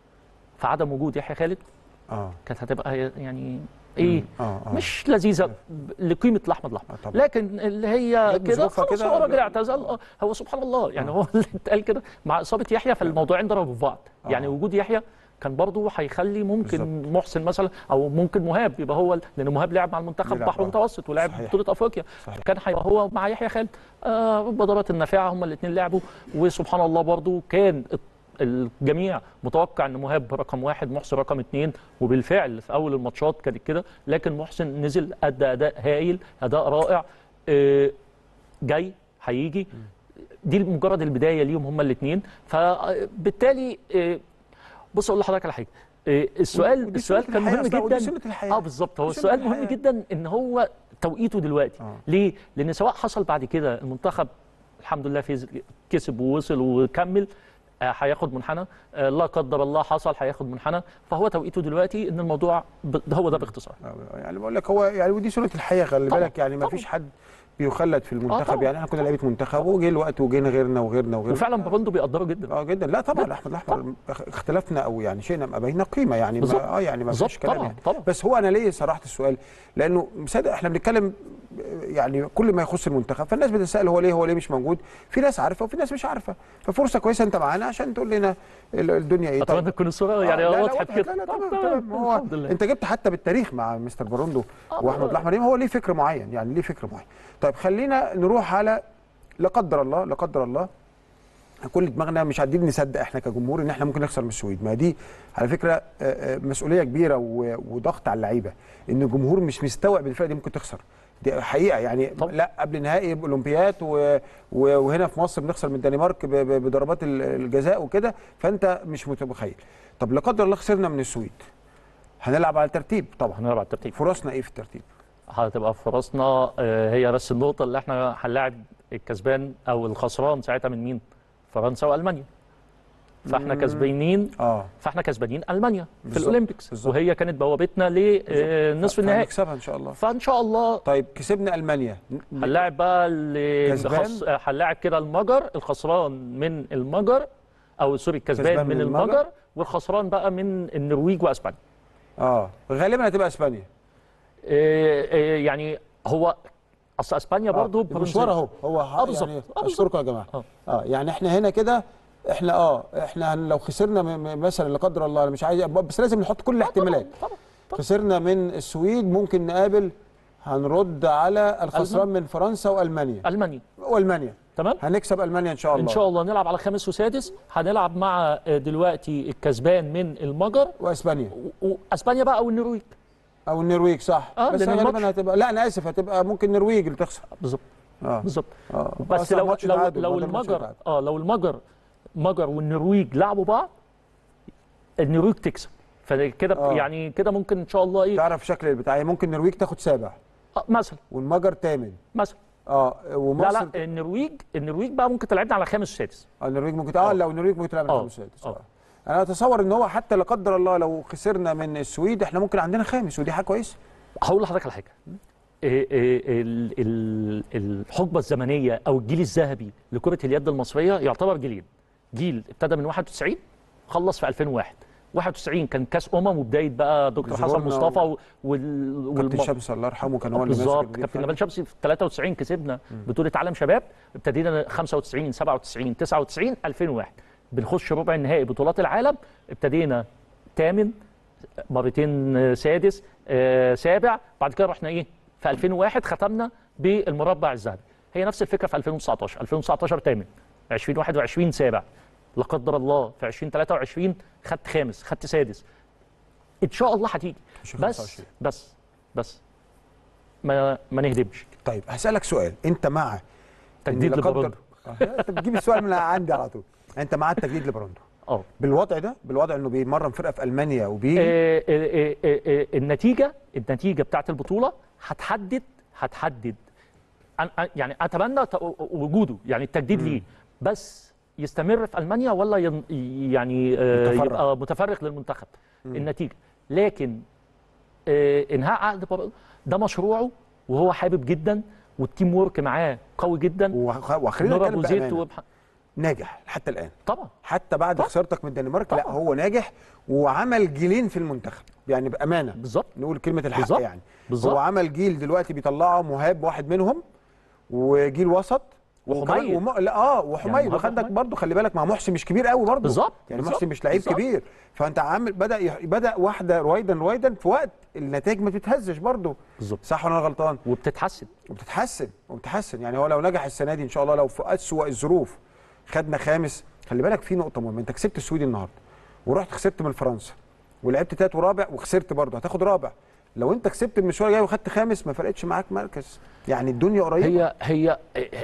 فعدم وجود يحيى خالد اه كانت هتبقى يعني ايه اه اه مش لذيذه ب- لقيمه الاحمد الاحمر آه طبعا. لكن اللي هي جت كده بظروفها خلاص كده هو راجل ب- اعتزل آه، هو سبحان الله يعني هو اللي اتقال كده مع اصابه يحيى فالموضوعين ضربوا في بعض يعني آه. وجود يحيى كان برضه هيخلي ممكن محسن مثلا او ممكن مهاب يبقى هو لان مهاب لعب مع المنتخب يلعب، بحر آه. المتوسط ولعب صحيح. بطوله افريقيا صحيح. كان هيبقى هو مع يحيى خالد آه بدرات النافعه هم الاثنين لعبوا وسبحان الله برضه كان الجميع متوقع ان مهاب رقم واحد محسن رقم اثنين وبالفعل في اول الماتشات كانت كده لكن محسن نزل ادى اداء هائل اداء رائع آه، جاي هيجي دي مجرد البدايه ليهم هما الاثنين فبالتالي آه، بص اقول لحضرتك على حاجه آه، السؤال ودي السؤال سنة كان الحياة مهم أصلاً، ودي جدا سنة الحياة. اه بالظبط هو دي سنة السؤال مهم الحياة. جدا ان هو توقيته دلوقتي آه. ليه؟ لان سواء حصل بعد كده المنتخب الحمد لله فيز كسب ووصل وكمل آه، هياخد منحنى آه، لا قدر الله حصل هياخد منحنى فهو توقيته دلوقتي ان الموضوع ب... ده هو ده باختصار آه، يعني بقول لك هو يعني ودي سنه الحياه خلي طبعاً، بالك يعني ما طبعاً. فيش حد بيخلد في المنتخب طبعاً. يعني احنا كنا لعيبه منتخب وجه الوقت وجينا غيرنا وغيرنا وغيرنا وفعلا بروندو بيقدروا جدا اه جدا لا طبعا احمد الاحمر اختلفنا او يعني شئنا ام ابينا قيمه يعني بالظبط. ما اه يعني ما فيش بالظبط كلام طبعاً، يعني طبعاً. بس هو انا ليه صرحت السؤال لانه مصدق احنا بنتكلم يعني كل ما يخص المنتخب فالناس بتسال هو ليه هو ليه مش موجود في ناس عارفه وفي ناس مش عارفه ففرصه كويسه انت معانا عشان تقول لنا ال- الدنيا ايه اتمنى تكون الصوره يعني آه، لا، لا، وضحت وضحت. كده لا لا طب تمام تمام هو الحمد لله انت جبت حتى بالتاريخ مع مستر باروندو آه، واحمد آه. الاحمر هو ليه فكر معين يعني ليه فكر معين طيب خلينا نروح على لا قدر الله لا قدر الله كل دماغنا مش قاعدين نصدق احنا كجمهور ان احنا ممكن نخسر من السويد ما دي على فكره آه، آه، مسؤوليه كبيره و- وضغط على اللعيبه ان الجمهور مش مستوعب الفرقه دي ممكن تخسر دي حقيقه يعني طبعا. لا قبل نهائي اولمبياد و- و- وهنا في مصر بنخسر من الدنمارك ب- ب- بضربات ال- الجزاء وكده فانت مش متخيل طب لا قدر الله خسرنا من السويد هنلعب على الترتيب طبعا هنلعب على الترتيب فرصنا ايه في الترتيب هتبقى فرصنا آه، هي بس النقطه اللي احنا هنلاعب الكسبان او الخسران ساعتها من مين؟ فرنسا والمانيا فاحنا مم. كسبانين اه فاحنا كسبانين المانيا في بالظبط، الاولمبيكس بالظبط. وهي كانت بوابتنا لنصف النهائي هنكسبها ان شاء الله فان شاء الله طيب كسبنا المانيا هنلاعب بقى اللي كسبان؟ خص... هنلاعب كده المجر الخسران من المجر او سوري الكسبان كسبان من من المجر. المجر والخسران بقى من النرويج واسبانيا اه غالبا هتبقى اسبانيا إيه إيه يعني هو اصل اسبانيا برضه المشوار اهو هو آه بالظبط. يعني آه بالظبط. اشكركم يا جماعه آه. اه يعني احنا هنا كده احنا اه احنا لو خسرنا م- م- مثلا لا قدر الله انا مش عايز بس لازم نحط كل الاحتمالات طبعا طبعا خسرنا من السويد ممكن نقابل هنرد على الخسران من فرنسا والمانيا المانيا والمانيا تمام هنكسب المانيا ان شاء الله ان شاء الله نلعب على خامس وسادس هنلعب مع آه، دلوقتي الكسبان من المجر واسبانيا و- واسبانيا بقى او النرويج او النرويج صح آه، بس لأن غالبا الماتش- هتبقى لا انا اسف هتبقى ممكن النرويج اللي تخسر بالظبط اه بالظبط اه بس صح، لو ماتش لو تعادل، لو ما ده الماتش المجر تعادل. اه لو المجر مجر والنرويج لعبوا بعض النرويج تكسب فكده آه. يعني كده ممكن ان شاء الله ايه تعرف شكل البتاع يعني ممكن النرويج تاخد سابع آه مثلا والمجر ثامن مثلا اه لا ومصر لا النرويج النرويج بقى ممكن تلعبنا على خامس وسادس آه، النرويج ممكن اه لو النرويج ممكن تلعب آه. الخامس والسادس آه. آه. انا اتصور ان هو حتى لا قدر الله لو خسرنا من السويد احنا ممكن عندنا خامس ودي حاجه كويسه هقول لحضرتك على حاجه إيه إيه ال- ال- الحقبه الزمنيه او الجيل الذهبي لكره اليد المصريه يعتبر جيلين جيل ابتدى من 91 خلص في 2001 91 كان كاس امم وبدايه بقى دكتور حسن ظهورنا مصطفى و- وال كابتن والم- شمس الله يرحمه كان هو اللي ماسك بالظبط المدير كابتن الفني. جمال شمسي في 93 كسبنا بطوله عالم شباب ابتدينا 95 97 99 2001 بنخش ربع النهائي بطولات العالم ابتدينا ثامن مرتين آه، سادس آه، سابع بعد كده رحنا ايه في 2001 ختمنا بالمربع الذهبي هي نفس الفكره في 2019 2019 ثامن 2021 سابع لا قدر الله في 2023 خدت خامس خدت سادس ان شاء الله هتيجي بس 2025. بس بس ما ما نهدمش طيب هسالك سؤال انت مع إن تجديد لا قدر- لبروندو آه، انت بتجيب السؤال من عندي على طول انت مع التجديد لبروندو اه بالوضع ده بالوضع انه بيمرن فرقه في المانيا وبيجي آه، آه، آه، آه، آه، النتيجه النتيجه بتاعت البطوله هتحدد هتحدد أنا- أنا- يعني اتمنى ت- وجوده يعني التجديد ليه بس يستمر في المانيا ولا ين يعني آه، متفرغ. يبقى متفرغ للمنتخب النتيجه لكن آه، انهاء عقد بر- ده مشروعه وهو حابب جدا والتيم وورك معاه قوي جدا وخ- وخلينا نورا نتكلم بوزيت بأمانة. وبح... ناجح حتى الان طبعا حتى بعد طبعا. خسارتك من الدنمارك لا طبعا. هو ناجح وعمل جيلين في المنتخب يعني بامانه بالظبط نقول كلمه الحق بالظبط. يعني بالظبط. هو عمل جيل دلوقتي بيطلعه مهاب واحد منهم وجيل وسط وكمان- وحميد. وم... لا اه وحميد يعني مهاب وخدك وحميد. برضه خلي بالك مع محسن مش كبير قوي برضه بالظبط. يعني بالظبط. محسن مش لعيب بالظبط. كبير فانت عامل بدا يح... بدا واحده رويدا رويدا في وقت النتائج ما بتتهزش برضه بالظبط صح ولا انا غلطان وبتتحسن وبتتحسن وبتتحسن يعني هو لو نجح السنه دي ان شاء الله لو في اسوأ الظروف خدنا خامس خلي بالك في نقطه مهمه انت كسبت السويد النهارده ورحت خسرت من فرنسا ولعبت تالت ورابع وخسرت برضه هتاخد رابع لو انت كسبت المشوار الجاي وخدت خامس ما فرقتش معاك مركز يعني الدنيا قريبه هي هي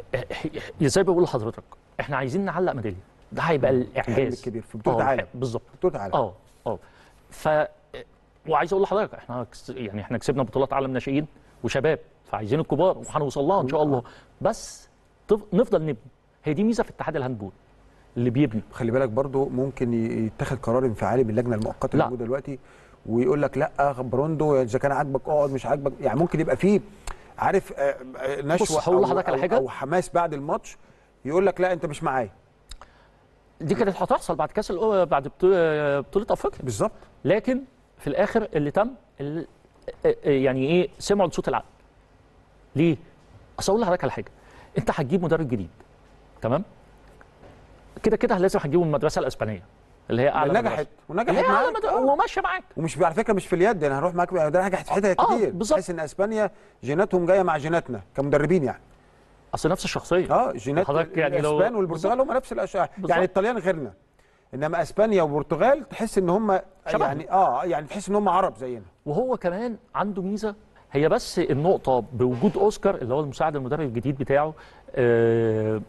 هي زي ما بقول لحضرتك احنا عايزين نعلق ميداليه ده هيبقى الحلم الاعجاز الكبير في بطوله آه، عالم بالظبط بطوله عالم اه اه ف وعايز اقول لحضرتك احنا كس- يعني احنا كسبنا بطولات عالم ناشئين وشباب فعايزين الكبار وهنوصل لها ان شاء الله بس تف- نفضل نبني هي دي ميزه في اتحاد الهاندبول اللي بيبني خلي بالك برضه ممكن ي- يتخذ قرار انفعالي من اللجنه المؤقته اللي لا. موجوده دلوقتي ويقول لك لا بروندو اذا كان عاجبك اقعد مش عاجبك يعني ممكن يبقى فيه عارف آه، آه، نشوه بص، هقول أو- لحضرتك على أو- حاجة. او حماس بعد الماتش يقول لك لا انت مش معايا دي كانت هتحصل بعد كاس الأمم بعد بطوله بطولة افريقيا بالظبط لكن في الاخر اللي تم ال- آه، آه، يعني ايه سمعوا لصوت العقل ليه؟ اصل اقول لحضرتك على حاجه انت هتجيب مدرب جديد تمام؟ كده كده لازم هتجيبه من المدرسه الاسبانيه اللي هي اعلى نجحت مدرسة. ونجحت اللي هي اعلى معاك مدرسة آه. وماشيه معاك ومش على فكره مش في اليد يعني هروح معاك ده نجحت في حتت آه، كتير بالظبط. تحس ان اسبانيا جيناتهم جايه مع جيناتنا كمدربين يعني اصل نفس الشخصيه اه جينات حضرتك يعني لو- الاسبان والبرتغال هم نفس الاشياء بالظبط. يعني الطليان غيرنا انما اسبانيا والبرتغال تحس ان هم شبهنا. يعني اه يعني تحس ان هم عرب زينا وهو كمان عنده ميزه هي بس النقطه بوجود اوسكار اللي هو المساعد المدرب الجديد بتاعه آه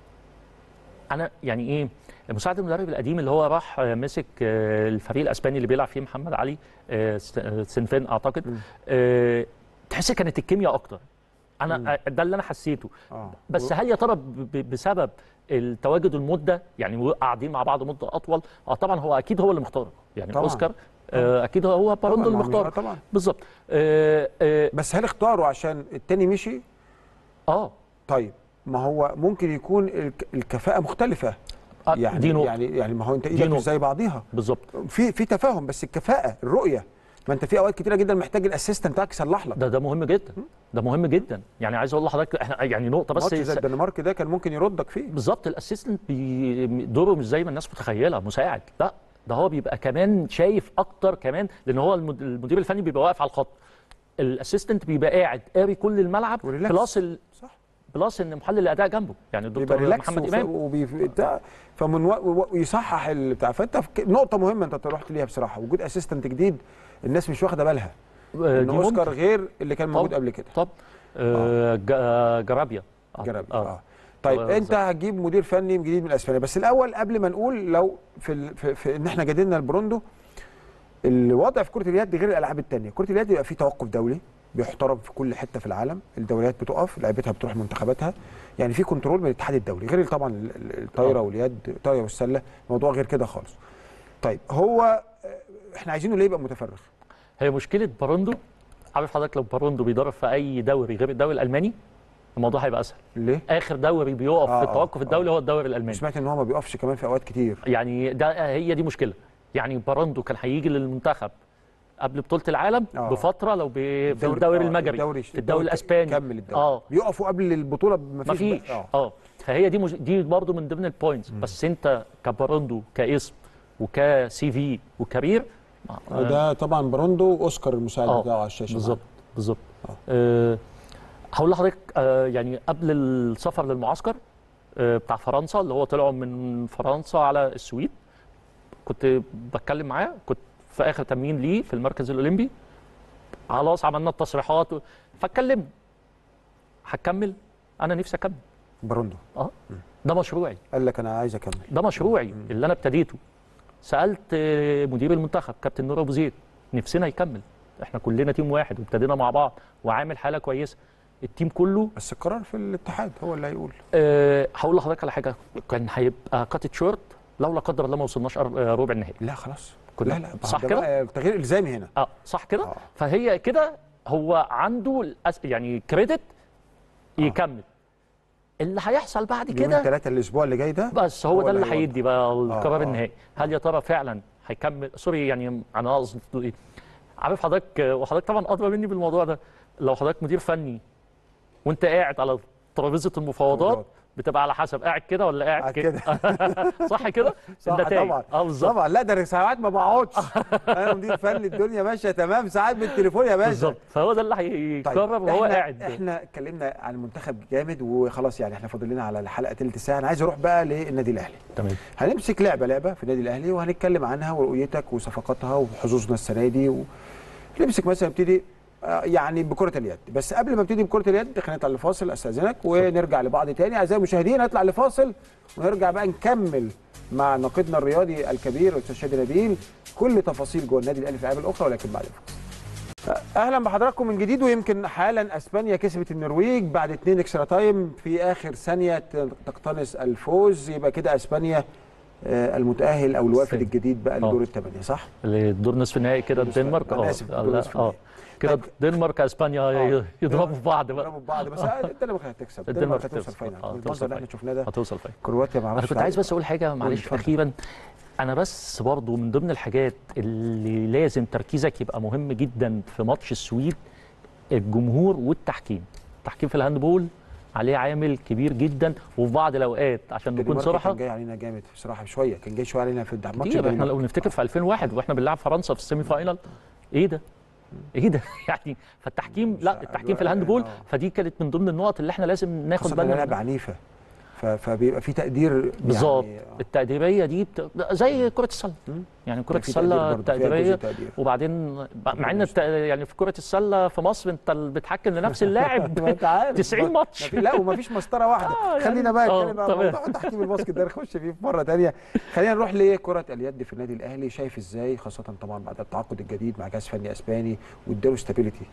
انا يعني ايه المساعد المدرب القديم اللي هو راح آه، مسك آه، الفريق الاسباني اللي بيلعب فيه محمد علي آه، س- آه، سنفين اعتقد آه تحس كانت الكيمياء اكتر انا آه، ده اللي انا حسيته اه بس هل يا ترى ب- ب- بسبب التواجد المده يعني قاعدين مع بعض مده اطول اه طبعا هو اكيد هو اللي مختاره يعني طبعاً. اوسكار آه اكيد هو باروندو اللي طبعاً، مختاره طبعا بالظبط آه آه, بس هل اختاروا عشان التاني مشي اه طيب ما هو ممكن يكون الك- الكفاءه مختلفه آه، يعني دي نقطة. يعني يعني ما هو انت دي ايدك مش نقطة. زي بعضيها بالظبط في في تفاهم بس الكفاءه الرؤيه ما انت في اوقات كتيره جدا محتاج الاسيستنت بتاعك يصلح لك ده ده مهم جدا ده مهم جدا يعني عايز اقول لحضرتك احنا يعني نقطه بس ماتش زي س- الدنمارك ده كان ممكن يردك فيه بالظبط الاسيستنت بي- دوره مش زي ما الناس متخيله مساعد لا ده هو بيبقى كمان شايف اكتر كمان لان هو المد- المدير الفني بيبقى واقف على الخط الاسيستنت بيبقى قاعد قاري كل الملعب وريلاكس. بلس ال... صح بلس ان محلل الاداء جنبه يعني بيبقى الدكتور ريلاكس محمد وف- امام وبي بتاع فمن و... و... ويصحح البتاع فانت في ك- نقطه مهمه انت رحت ليها بصراحه وجود اسيستنت جديد الناس مش واخده بالها آه، ان دي اوسكار ممكن. غير اللي كان موجود طب. قبل كده طب آه جا- جرابيا آه، جرب اه, اه طيب آه، انت هتجيب مدير فني جديد من اسبانيا بس الاول قبل ما نقول لو في ال... في, في ان احنا جددنا البروندو الوضع في كره اليد غير الالعاب الثانيه كره اليد بيبقى في توقف دولي بيحترم في كل حته في العالم الدوريات بتقف لعيبتها بتروح منتخباتها يعني في كنترول من الاتحاد الدولي غير طبعا ال- ال- الطايره آه. واليد الطايره والسله موضوع غير كده خالص طيب هو آه، احنا عايزينه ليه يبقى متفرغ هي مشكله باروندو عارف حضرتك لو باروندو بيدرب في اي دوري غير الدوري الالماني الموضوع هيبقى اسهل ليه اخر دوري بيقف آه، في آه، التوقف آه. الدولي هو الدوري الالماني سمعت ان هو ما بيقفش كمان في اوقات كتير يعني ده هي دي مشكله يعني باراندو كان هيجي للمنتخب قبل بطوله العالم آه. بفتره لو بي في الدوري آه، المجري الدوري في الدوري الاسباني كمل الدوري اه بيقفوا قبل البطوله ما ما فيش فيش اه فهي دي مش... دي برضه من ضمن البوينتس بس انت كباراندو كاسم وكسي في وكارير آه، ده طبعا باروندو اوسكار المساعد آه، بتاعه على الشاشه بالظبط بالظبط آه. أه هقول لحضرتك أه يعني قبل السفر للمعسكر أه بتاع فرنسا اللي هو طلعوا من فرنسا على السويد كنت بتكلم معاه كنت في اخر تمرين ليه في المركز الاولمبي خلاص عملنا التصريحات و- فاتكلمنا هتكمل انا نفسي اكمل باروندو اه ده مشروعي قال لك انا عايز اكمل ده مشروعي اللي انا ابتديته سالت آه، مدير المنتخب كابتن نور ابو زيد نفسنا يكمل احنا كلنا تيم واحد وابتدينا مع بعض وعامل حاله كويسه التيم كله بس القرار في الاتحاد هو اللي هيقول أه هقول لحضرتك على حاجه كان هيبقى كاتت شورت لو لا قدر الله ما وصلناش أر- آه، ربع النهائي لا خلاص كنا- لا لا صح ده كده؟ بقى التغيير الزامي هنا اه صح كده آه. فهي كده هو عنده الأس... يعني كريدت يكمل اللي هيحصل بعد يومين كده ثلاثه الاسبوع اللي جاي ده بس هو, ده اللي هيوضح. هيدي بقى القرار آه. النهائي هل يا ترى فعلا هيكمل سوري يعني انا قصدي ايه عارف حضرتك وحضرتك طبعا ادرى مني بالموضوع ده لو حضرتك مدير فني وانت قاعد على ترابيزه المفاوضات مفاوضات. بتبقى على حسب قاعد كده ولا قاعد قاعد كده كده صح كده صح النتائج طبعا اه بالظبط طبعا لا ده ساعات ما بقعدش انا مدير فني الدنيا ماشيه تمام ساعات بالتليفون يا باشا بالظبط فهو ده اللي هيقرر وهو احنا قاعد احنا اتكلمنا عن المنتخب جامد وخلاص يعني احنا فاضل لنا على الحلقه تلت ساعه انا عايز اروح بقى للنادي الاهلي تمام هنمسك لعبه لعبه في النادي الاهلي وهنتكلم عنها ورؤيتك وصفقاتها وحظوظنا السنه دي و... نمسك مثلا نبتدي آه، يعني بكره اليد بس قبل ما ابتدي بكره اليد خلينا نطلع لفاصل استاذنك ونرجع لبعض تاني اعزائي المشاهدين هنطلع لفاصل ونرجع بقى نكمل مع ناقدنا الرياضي الكبير الاستاذ شادي نبيل كل تفاصيل جوه النادي الاهلي في الالعاب الاخرى ولكن بعد الفاصل اهلا بحضراتكم من جديد ويمكن حالا اسبانيا كسبت النرويج بعد اتنين اكسترا تايم في اخر ثانيه تقتنص الفوز يبقى كده اسبانيا آه، المتاهل او الوافد الثاني. الجديد بقى آه. لدور الثمانيه صح؟ الدور نصف النهائي كده نصف- الدنمارك أنا اه آسف، لا، دور نصف اه النهائي. كده طيب. الدنمارك اسبانيا آه. يضربوا في بعض بقى ضربوا بعض بس آه، انت اللي هتكسب الدنمارك الدنمارك هتوصل هتوصل. فاينل آه، المنظر هتوصل اللي احنا شفناه ده هتوصل فين كرواتيا ما انا عرفش كنت عايز بس اقول حاجه معلش اتفضل. اخيرا انا بس برضو من ضمن الحاجات اللي لازم تركيزك يبقى مهم جدا في ماتش السويد الجمهور والتحكيم التحكيم في الهاندبول عليه عامل كبير جدا وفي بعض الاوقات عشان نكون الدنمارك صراحه كان جاي علينا جامد بصراحه شويه كان جاي شويه علينا في الماتش كتير احنا الدنمارك. لو نفتكر في 2001 واحنا بنلعب فرنسا في السيمي فاينال ايه ده؟ ايه ده؟ يعني فالتحكيم لا التحكيم في الهاندبول آه. فدي كانت من ضمن النقط اللي احنا لازم ناخد خاصه بالنا انها لعبه منها عنيفه ف- فبيبقى في تقدير بالظبط يعني آه. التقديريه دي بت... زي كره السله مم. يعني كره في تقدير السله برضه، فيها جزء التقديريه تقدير. وبعدين مع ان الت... يعني في كره السله في مصر انت اللي بتحكم لنفس اللاعب ما انت عارف 90 ماتش. ما في- لا وما فيش مسطره واحده آه، يعني- خلينا بقى آه، نتكلم بقى تمام. موضوع تحكيم الباسكت ده نخش فيه في مره ثانيه خلينا نروح لكره اليد في النادي الاهلي شايف ازاي خاصه طبعا بعد التعاقد الجديد مع جهاز فني اسباني واداله ستابيليتي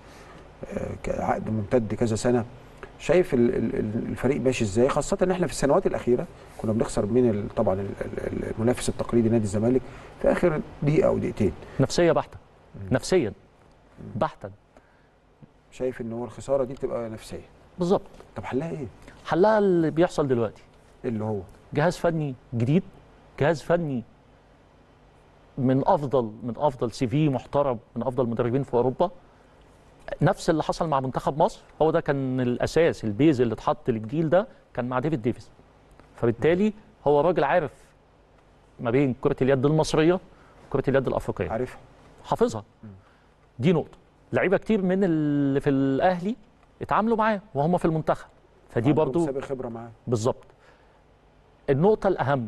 عقد ممتد كذا سنه شايف ال- ال- ال- الفريق ماشي ازاي خاصه ان احنا في السنوات الاخيره كنا بنخسر من ال- طبعا ال- ال- المنافس التقليدي نادي الزمالك في اخر دقيقه او دقيقتين نفسيه بحته نفسيا بحتا شايف ان هو الخساره دي بتبقى نفسيه بالظبط طب حلها ايه حلها اللي بيحصل دلوقتي اللي هو جهاز فني جديد جهاز فني من افضل من افضل سي في محترم من افضل مدربين في اوروبا نفس اللي حصل مع منتخب مصر هو ده كان الاساس البيز اللي اتحط للجيل ده كان مع ديفيد ديفيس فبالتالي هو راجل عارف ما بين كره اليد المصريه وكره اليد الافريقيه عارفها حافظها دي نقطه لعيبه كتير من اللي في الاهلي اتعاملوا معاه وهم في المنتخب فدي عنده برضو سابق خبره معاه بالظبط النقطة الأهم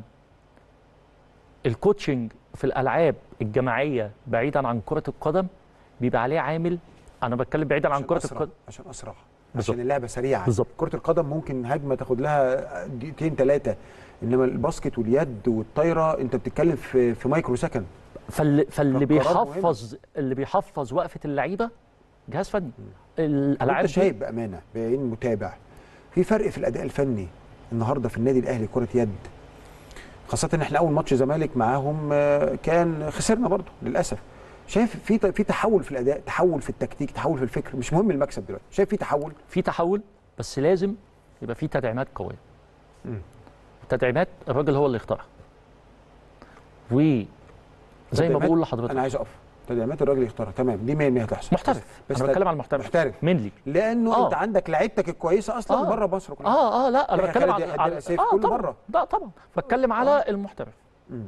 الكوتشنج في الألعاب الجماعية بعيدا عن كرة القدم بيبقى عليه عامل أنا بتكلم بعيدا عن عشان كرة أسرع. القدم عشان اسرع بالظبط. عشان اللعبه سريعه بالظبط. كره القدم ممكن هجمه تاخد لها دقيقتين ثلاثه انما الباسكت واليد والطايره انت بتتكلم في في مايكرو سكند فاللي, فاللي فالقرار بيحفظ اللي بيحفظ وقفه اللعيبه جهاز فني الالعاب انت دي شايف بامانه بعين متابع في فرق في الاداء الفني النهارده في النادي الاهلي كره يد خاصه ان احنا اول ماتش زمالك معاهم آه، كان خسرنا برضه للاسف شايف في في تحول في الاداء تحول في التكتيك تحول في الفكر مش مهم المكسب دلوقتي شايف في تحول في تحول بس لازم يبقى في تدعيمات قويه مم. التدعيمات الراجل هو اللي اختارها وزي ما تدعيمات- بقول لحضرتك انا عايز اقف تدعيمات الراجل يختارها تمام دي 100% هتحصل محترف بس انا تد- بتكلم عن المحترف محترف. مينلي لانه آه. انت عندك لعيبتك الكويسه اصلا آه. بره مصر كلها اه اه لا انا يعني بتكلم خالد عن يحيى عن سيف اه كله طبعا بره. لا طبعا بتكلم على المحترف مم.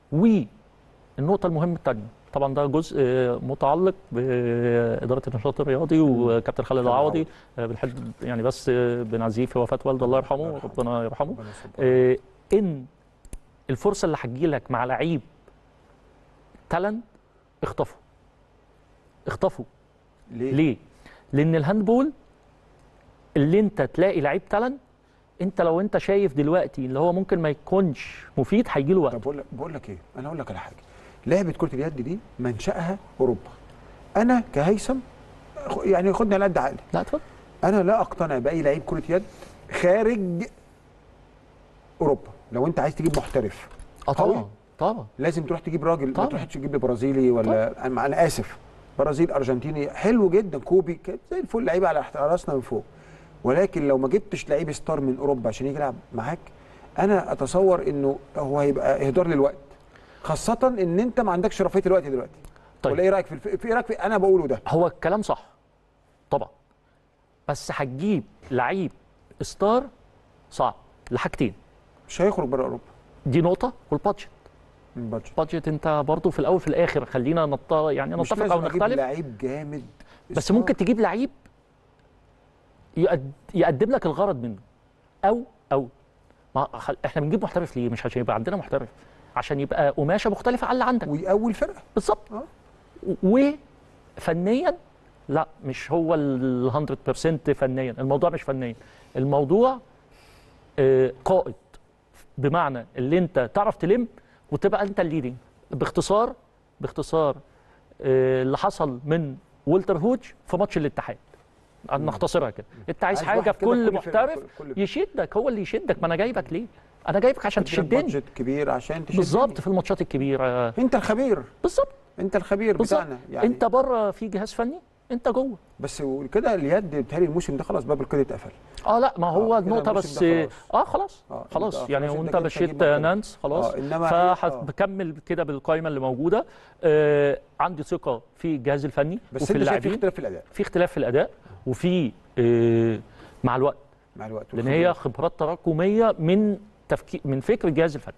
والنقطه المهمه الثانيه طبعا ده جزء آه، متعلق باداره النشاط الرياضي وكابتن خالد العوضي آه، بنحب يعني بس آه، بنعزيه في وفاه والده الله يرحمه الله يرحمه. ربنا يرحمه ربنا يصبره. آه، ان الفرصه اللي هتجيلك مع لعيب تالنت اخطفه اخطفه ليه؟ ليه؟ لان الهاندبول اللي انت تلاقي لعيب تالنت انت لو انت شايف دلوقتي اللي هو ممكن ما يكونش مفيد هيجي له وقت طب بقول لك بقول لك ايه انا اقول لك على حاجه لعبه كره اليد دي منشاها اوروبا انا كهيثم خ- يعني خدني على قد عقلي لا اتفضل انا لا اقتنع باي لعيب كره يد خارج اوروبا لو انت عايز تجيب محترف اه قوي. طبعا طبعا لازم تروح تجيب راجل ما طبعا. تروحش تجيب لي برازيلي ولا انا انا اسف برازيل ارجنتيني حلو جدا كوبي كده زي الفل لعيبه على على راسنا من فوق ولكن لو ما جبتش لعيب ستار من اوروبا عشان يجي يلعب معاك انا اتصور انه هو هيبقى اهدار للوقت خاصه ان انت ما عندكش رفاهيه الوقت دلوقتي طيب. ولا ايه رايك في, الف... في ايه رايك في انا بقوله ده هو الكلام صح طبعا بس هتجيب لعيب ستار صعب لحاجتين مش هيخرج بره اوروبا دي نقطه والبادجت من بادجت بادجت انت برضو في الاول في الاخر خلينا نط يعني مش نتفق لازم او اجيب نختلف لعيب جامد بس ستار. ممكن تجيب لعيب يقد- يقدم لك الغرض منه او او ما خل- احنا بنجيب محترف ليه مش عشان يبقى عندنا محترف عشان يبقى قماشه مختلفه عن اللي عندك ويقوي الفرقه بالظبط آه. وفنيا لا مش هو ال 100% فنيا الموضوع مش فنيا الموضوع آه، قائد بمعنى اللي انت تعرف تلم وتبقى انت الليدنج باختصار باختصار آه، اللي حصل من والتر هوج في ماتش الاتحاد أنا نختصرها كده انت عايز عايز حاجه واحد في كده كل كل فرقة- محترف كل- كل- يشدك هو اللي يشدك ما انا جايبك ليه انا جايبك عشان تديلك تشدني بادجت كبير عشان تشدني بالظبط في الماتشات الكبيره انت الخبير بالظبط انت الخبير بالظبط بتاعنا يعني انت بره في جهاز فني انت جوه بس كده اليد بيتهيألي الموسم ده خلاص باب القيد اتقفل اه لا ما هو آه، النقطه كده بس الموسم ده اه خلاص آه، خلاص انت- يعني خلاص وانت انت كده مشيت هتجيب مكان. نانس خلاص آه، إنما هي- آه. فهكمل كده بالقائمه اللي موجوده آه عندي ثقه في الجهاز الفني بس وفي انت شايف في اللاعبين اختلاف في الاداء في اختلاف في الاداء وفي آه مع الوقت مع الوقت لان هي خبرات تراكميه من تفكير من فكر الجهاز الفني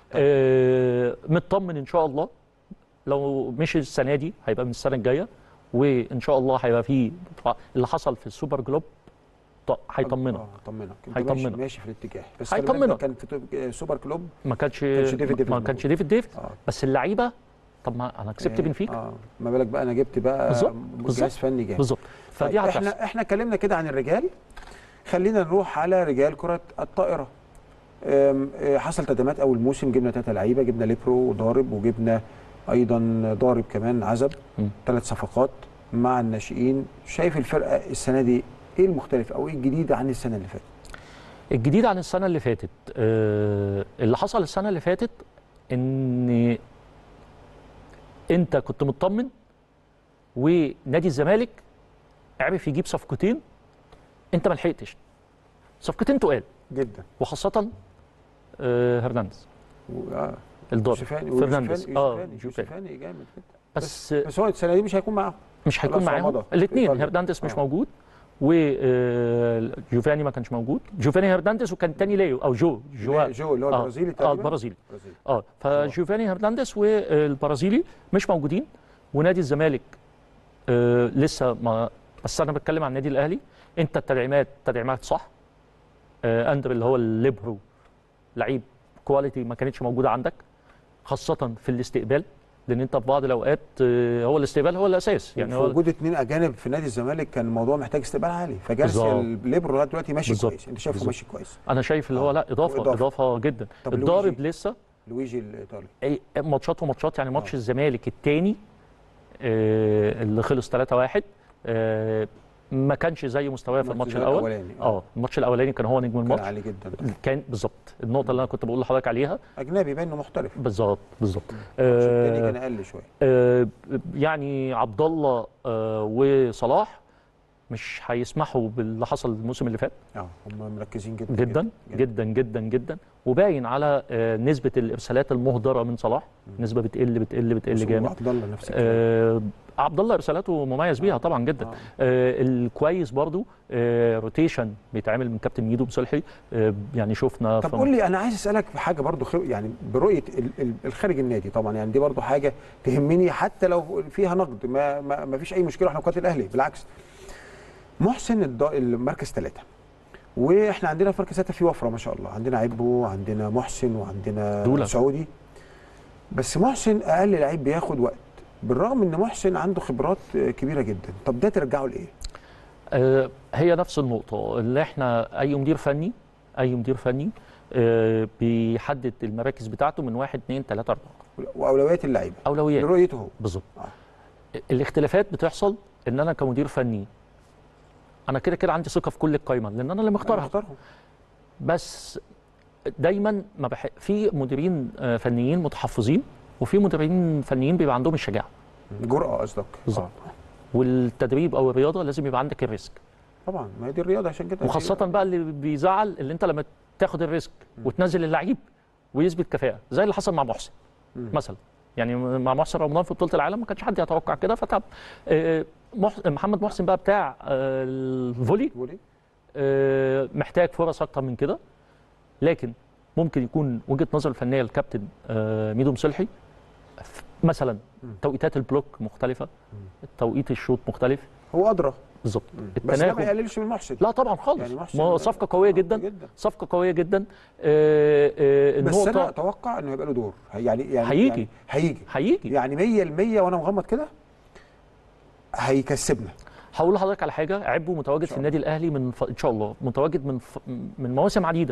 آه مطمن ان شاء الله لو مش السنه دي هيبقى من السنه الجايه وان شاء الله هيبقى في اللي حصل في السوبر جلوب ط- هيطمنك اه طمنك انت هيطمنك. ماشي, ماشي في الاتجاه بس خلي بالك ده هيطمنك. كان في توب- سوبر كلوب ما كانش كانش ديفيد ديفيد ما موجود. كانش ديفيد ديفيد اه بس اللعيبه طب ما انا كسبت آه، بنفيكا اه ما بالك بقى انا جبت بقى بالظبط، جهاز بالظبط، فني جامد بالظبط فدي طيب هتحصل احنا احنا اتكلمنا كده عن الرجال خلينا نروح على رجال كرة الطائرة أم، آه، حصل تدعيمات اول موسم جبنا ثلاثة لعيبة جبنا ليبرو وضارب وجبنا ايضا ضارب كمان عزب مم. ثلاث صفقات مع الناشئين شايف الفرقة السنة دي ايه المختلف او ايه الجديد عن السنة اللي فاتت الجديد عن السنه اللي فاتت آه اللي حصل السنه اللي فاتت ان انت كنت مطمن ونادي الزمالك عرف يجيب صفقتين انت ما لحقتش صفقتين تقال جدا وخاصه آه هرنانديز و- آه، الضارب يوسفاني فرنانديز يوسفاني اه يوسفاني, يوسفاني يوسفاني جامد جدا بس بس هو السنة دي مش هيكون معاهم مش هيكون خلاص هو معاهم مضى. الاثنين إيطاليا. هرنانديز مش آه. موجود وجوفاني ما كانش موجود جوفاني هرنانديز وكان تاني ليو او جو جو جو اللي هو آه، البرازيلي اه تقريبا البرازيلي البرازيلي. اه فجوفاني هرنانديز والبرازيلي مش موجودين ونادي الزمالك آه لسه ما بس انا بتكلم عن النادي الاهلي انت التدعيمات تدعيمات صح آه اندر اللي هو الليبرو لعيب كواليتي ما كانتش موجوده عندك خاصه في الاستقبال لان انت في بعض الاوقات آه هو الاستقبال هو الاساس يعني يعني في هو وجود اثنين اجانب في نادي الزمالك كان الموضوع محتاج استقبال عالي فجارسيا بالظبط. الليبرو لغايه دلوقتي ماشي بالظبط. كويس انت شايفه بالظبط. ماشي كويس انا شايف اللي هو آه. لا اضافه وإضافة. اضافه جدا طب الضارب لويجي؟ لسه لويجي الايطالي أي ماتشات وماتشات يعني ماتش الزمالك الثاني اللي خلص 3-1 آه، ما كانش زي مستواه في الماتش الاول الاولاني اه الماتش الاولاني كان هو نجم كان الماتش عالي جدا كان بالظبط النقطه اللي انا كنت بقول لحضرتك عليها اجنبي باين انه محترف بالظبط بالظبط الماتش التاني آه، كان اقل شويه آه، يعني عبد الله آه، وصلاح مش هيسمحوا باللي حصل الموسم اللي فات اه هم مركزين جدا جدا جدا جدا جدا وباين على آه، نسبه الارسالات المهدره من صلاح نسبه بتقل بتقل بتقل جامد عبد الله نفس الكلام آه عبد الله ارسالاته مميز بيها طبعا جدا آه. آه الكويس برضو آه روتيشن بيتعمل من كابتن ميدو بصلحي آه يعني شفنا طب في- قول لي انا عايز اسالك في حاجه برضو خ- يعني برؤيه ال- ال- الخارج النادي طبعا يعني دي برضو حاجه تهمني حتى لو فيها نقد ما ما, ما فيش اي مشكله احنا قناه الاهلي بالعكس محسن الض- المركز ثلاثه واحنا عندنا في مركز ثلاثه في وفره ما شاء الله عندنا عبو وعندنا محسن وعندنا دولة. سعودي بس محسن اقل لعيب بياخد وقت بالرغم ان محسن عنده خبرات آه، كبيره جدا طب ده ترجعه لايه؟ آه هي نفس النقطه اللي احنا اي مدير فني اي مدير فني آه بيحدد المراكز بتاعته من واحد اثنين ثلاثه اربعه واولويات اللعيبه اولويات لرؤيته هو بالظبط آه. الاختلافات بتحصل ان انا كمدير فني انا كده كده عندي ثقه في كل القايمه لان انا اللي مختارها اختارهم بس دايما ما بح... في مديرين آه، فنيين متحفظين وفي مديرين فنيين بيبقى عندهم الشجاعه جرأة قصدك بالظبط. آه. والتدريب او الرياضه لازم يبقى عندك الريسك طبعا ما هي دي الرياضه عشان كده وخاصه بقى اللي بيزعل اللي انت لما تاخد الريسك وتنزل اللعيب ويثبت كفاءه زي اللي حصل مع محسن مم. مثلا يعني مع محسن رمضان في بطوله العالم ما كانش حد يتوقع كده فتعب آه، مح... محمد محسن بقى بتاع آه، الفولي بولي آه، محتاج فرص اكتر من كده لكن ممكن يكون وجهه نظر الفنيه الكابتن آه، ميدو مصلحي ف- مثلا مم. توقيتات البلوك مختلفه توقيت الشوط مختلف هو ادرى بالظبط بس ده ما التناغم يقللش من محسن لا طبعا خالص يعني محسن ما هو صفقه قويه جدا جدا صفقه قويه جدا آه، آه، بس انا النقطه اتوقع انه هيبقى له دور هي- يعني يعني هيجي. يعني هيجي هيجي يعني 100% وانا مغمض كده هيكسبنا هقول لحضرتك على حاجه عبو متواجد إن في شاء النادي الاهلي من ف... ان شاء الله متواجد من ف... من مواسم عديده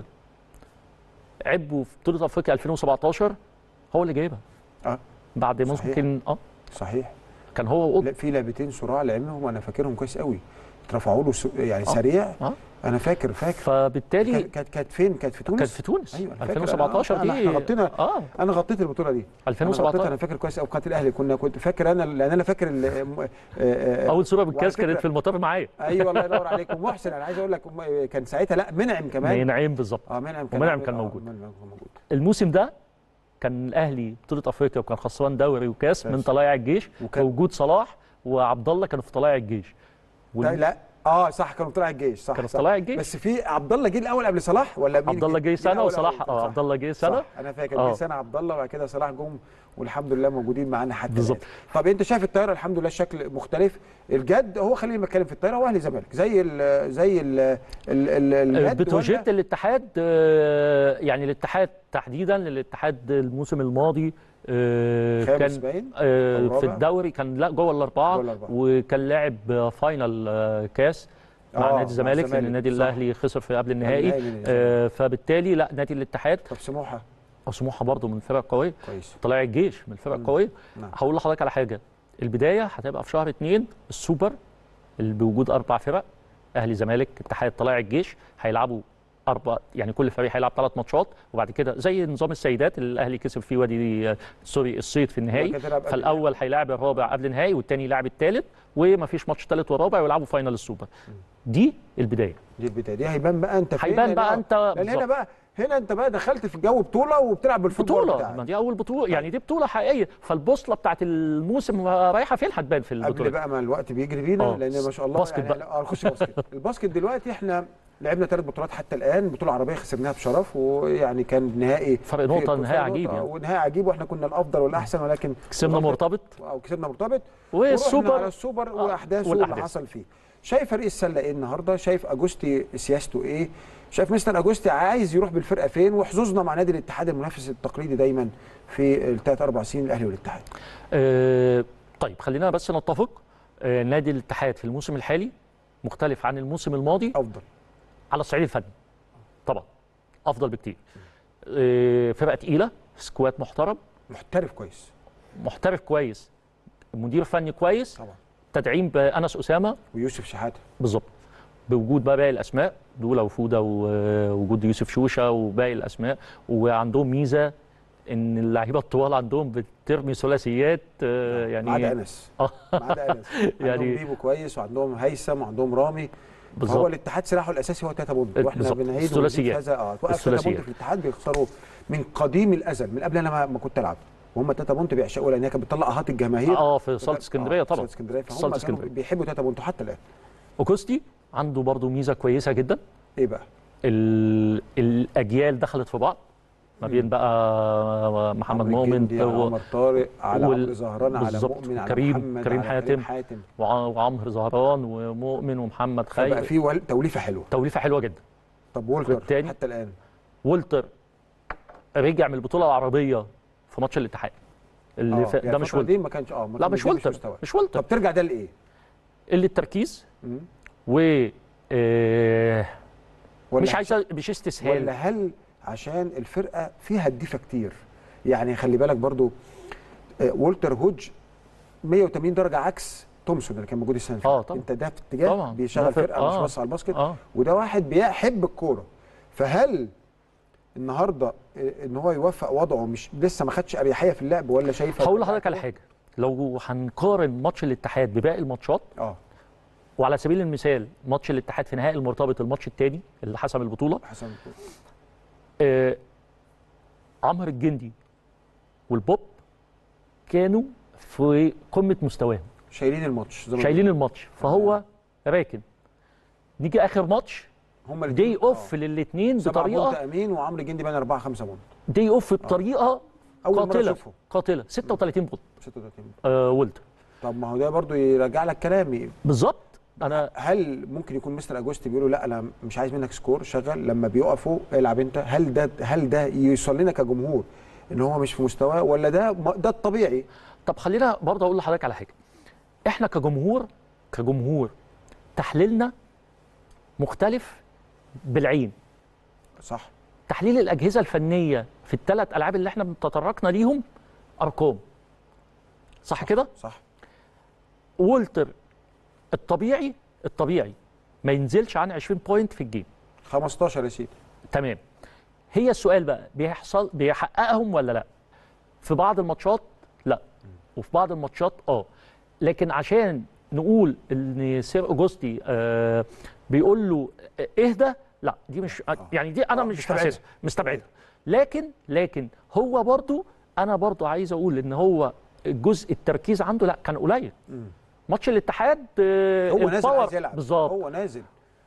عبو في بطوله افريقيا 2017 هو اللي جايبها اه بعد صحيح. ممكن اه صحيح كان هو وقط لا في لعبتين صراع لعبهم وانا فاكرهم كويس قوي اترفعوا له س- يعني آه. سريع اه انا فاكر فاكر فبالتالي كانت كانت كانت فين كانت في تونس كانت في تونس أيوة، أنا فاكر. 2017 أنا- دي إحنا غطينا- اه انا غطيت البطوله دي انا غطيتها 2017 انا فاكر كويس قوي قناه الاهلي كنا كنت فاكر انا لان انا فاكر ال- آه، آه، اول صوره وعلى بالكاس كانت فكرة- في المطار معايا ايوه الله ينور عليك ومحسن انا عايز اقول لك م- كان ساعتها لا منعم كمان منعم بالظبط اه منعم كان ومنعم عامل- كان آه، موجود. منعم كان موجود الموسم ده كان الاهلي بطوله افريقيا وكان خسران دوري وكاس من كاس. طلائع الجيش وكان- ووجود صلاح وعبد الله كانوا في طلائع الجيش وال- لا, لا اه صح كانوا طلع الجيش صح كانوا صح. طلائع الجيش بس في عبد الله جه الاول قبل صلاح ولا مين عبد الله جه سنه الأول وصلاح قبل- اه صح. عبد الله جه سنه صح انا فاكر آه. جه سنه عبد الله وبعد كده صلاح جم والحمد لله موجودين معانا حتى بالظبط. الآن. طب انت شايف الطياره الحمد لله الشكل مختلف الجد هو خلينا نتكلم في الطياره واهلي زمالك زي ال زي ال ال ال الجد بتروجيت ولا- الاتحاد آه، يعني الاتحاد تحديدا الاتحاد الموسم الماضي آه، خامس كان باين آه، أو في رابع؟ الدوري كان لا جوه الاربعه جوه الأربعة. وكان لاعب فاينل آه، كاس مع آه، نادي مع الزمالك لان الزمالك، النادي صح. الاهلي خسر في قبل النهائي النهائي من الزمالك. آه، فبالتالي لا نادي الاتحاد طب سموحه وسموحه برضه من الفرق القويه كويس طلائع الجيش من الفرق القويه نعم. هقول لحضرتك على حاجه البدايه هتبقى في شهر اثنين السوبر اللي بوجود اربع فرق اهلي زمالك اتحاد طلائع الجيش هيلعبوا اربع يعني كل فريق هيلعب ثلاث ماتشات وبعد كده زي نظام السيدات اللي الاهلي كسب فيه وادي آه، سوري الصيد في النهائي وبعد كده يلعب قبل فالاول هيلاعب الرابع قبل النهائي والثاني يلاعب الثالث ومفيش ماتش ثالث ورابع ويلعبوا فاينل السوبر دي البدايه دي البدايه دي هيبان بقى انت فين هيبان لأن بقى هو- انت لان هنا بالظبط. بقى هنا انت بقى دخلت في جو بطوله وبتلعب بالفوتبول بطوله بتاعك ما دي اول بطوله يعني دي بطوله حقيقيه فالبوصله بتاعت الموسم رايحه فين هتبان في قبل البطوله بقى ما الوقت بيجري بينا آه. لان ما شاء الله باسكت يعني بقى. اه نخش باسكت الباسكت دلوقتي احنا لعبنا ثلاث بطولات حتى الان بطوله عربيه خسرناها بشرف ويعني كان نهائي فرق نقطة، في- نهائي فرق عجيب نقطة، يعني. ونهائي عجيب واحنا كنا الافضل والاحسن ولكن كسبنا مرتبط او كسبنا مرتبط ورحنا على والسوبر السوبر آه، واحداثه اللي والأحداث. حصل فيه شايف فريق السله ايه النهارده شايف اجوستي سياسته ايه شايف مستر اجوستي عايز يروح بالفرقه فين وحظوظنا مع نادي الاتحاد المنافس التقليدي دايما في الثلاث اربع سنين الاهلي والاتحاد آه طيب خلينا بس نتفق آه نادي الاتحاد في الموسم الحالي مختلف عن الموسم الماضي افضل على الصعيد الفني طبعا افضل بكتير آه فرقه تقيله سكواد محترم محترف كويس محترف كويس مدير فني كويس طبعا تدعيم بانس اسامه ويوسف شحاته بالظبط بوجود بقى باقي الاسماء دولا وفوده ووجود يوسف شوشه وباقي الاسماء وعندهم ميزه ان اللعيبه الطوال عندهم بترمي ثلاثيات آه، ما عدا يعني انس آه. ما عدا انس يعني- عندهم بيبو كويس وعندهم هيثم وعندهم رامي بالظبط. هو الاتحاد سلاحه الاساسي هو تاتا بونت واحنا بالظبط. بنعيد الثلاثيات. ونزيد هذا اه توقف تاتا الثلاثيات. بونت في الاتحاد بيخسروا من قديم الازل من قبل انا ما, ما كنت العب وهم تاتا بونت بيعشقوا لان هي كانت بتطلع اهات الجماهير اه في صاله اسكندريه آه، طبعا صاله اسكندريه فهم صالة كانوا اسكندريه بيحبوا تاتا بونت حتى الان اوكوستي عنده برضو ميزه كويسه جدا ايه بقى؟ ال- الاجيال دخلت في بعض ما بين بقى محمد عمرو مؤمن الجندي، على و- عمر طارق على وال- عمرو زهران على بالظبط. مؤمن على كريم- محمد كريم على حاتم. كريم حاتم وع- وعمرو زهران ومؤمن ومحمد فبقى خير في ول- توليفه حلوه توليفه حلوه جدا طب وولتر والتاني؟ حتى الان وولتر رجع من البطوله العربيه في ماتش الاتحاد اللي آه، فا... يعني ده مش الفترة وولتر دي ما كانش اه ما لا كان- مش ده وولتر مستواه. مش وولتر طب ترجع ده لايه؟ اللي التركيز مم. و آه، ولا مش عايز مش استسهال ولا هل عشان الفرقه فيها الدفه كتير يعني خلي بالك برضو آه، وولتر هوج 180 درجه عكس تومسون اللي كان موجود السنه اللي آه، فاتت. طبعا. انت ده في اتجاه طبعا. بيشغل ده فرق- فرقه مش آه. بس على الباسكت اه وده واحد بيحب الكوره فهل النهارده آه، ان هو يوفق وضعه مش لسه ما خدش اريحيه في اللعب ولا شايفها هقول لحضرتك على حاجه لو هنقارن ماتش الاتحاد بباقي الماتشات اه وعلى سبيل المثال ماتش الاتحاد في نهائي المرتبط الماتش الثاني اللي حسم البطوله حسن آه عمرو الجندي والبوب كانوا في قمه مستواهم شايلين الماتش زي ما شايلين الماتش فهو راكن نيجي اخر ماتش هم دي اوف للاثنين سبعة بونت بطريقه امين وعمرو الجندي بان 4 5 بونت دي اوف بطريقه اول مره قاتله اشوفهم قاتله 36 بونت 36 آه ولد طب ما هو ده برضو يرجع لك كلامي بالظبط انا هل ممكن يكون مستر اجوستي بيقولوا لا انا مش عايز منك سكور شغل لما بيقفوا العب انت هل ده هل ده يوصل لنا كجمهور ان هو مش في مستواه ولا ده ده الطبيعي طب خلينا برضه اقول لحضرتك على حاجه احنا كجمهور كجمهور تحليلنا مختلف بالعين صح تحليل الاجهزه الفنيه في الثلاث العاب اللي احنا تطرقنا ليهم ارقام صح كده صح وولتر الطبيعي الطبيعي ما ينزلش عن 20 بوينت في الجيم 15 يا سيدي تمام هي السؤال بقى بيحصل بيحققهم ولا لا في بعض الماتشات لا وفي بعض الماتشات اه لكن عشان نقول ان سير اوجوستي آه بيقول له اهدى لا دي مش يعني دي انا آه، مش مستبعدها. حاسسها مستبعدها لكن لكن هو برضو انا برضو عايز اقول ان هو الجزء التركيز عنده لا كان قليل ماتش الاتحاد آه، هو نازل الباور- عايز يلعب بالظبط هو نازل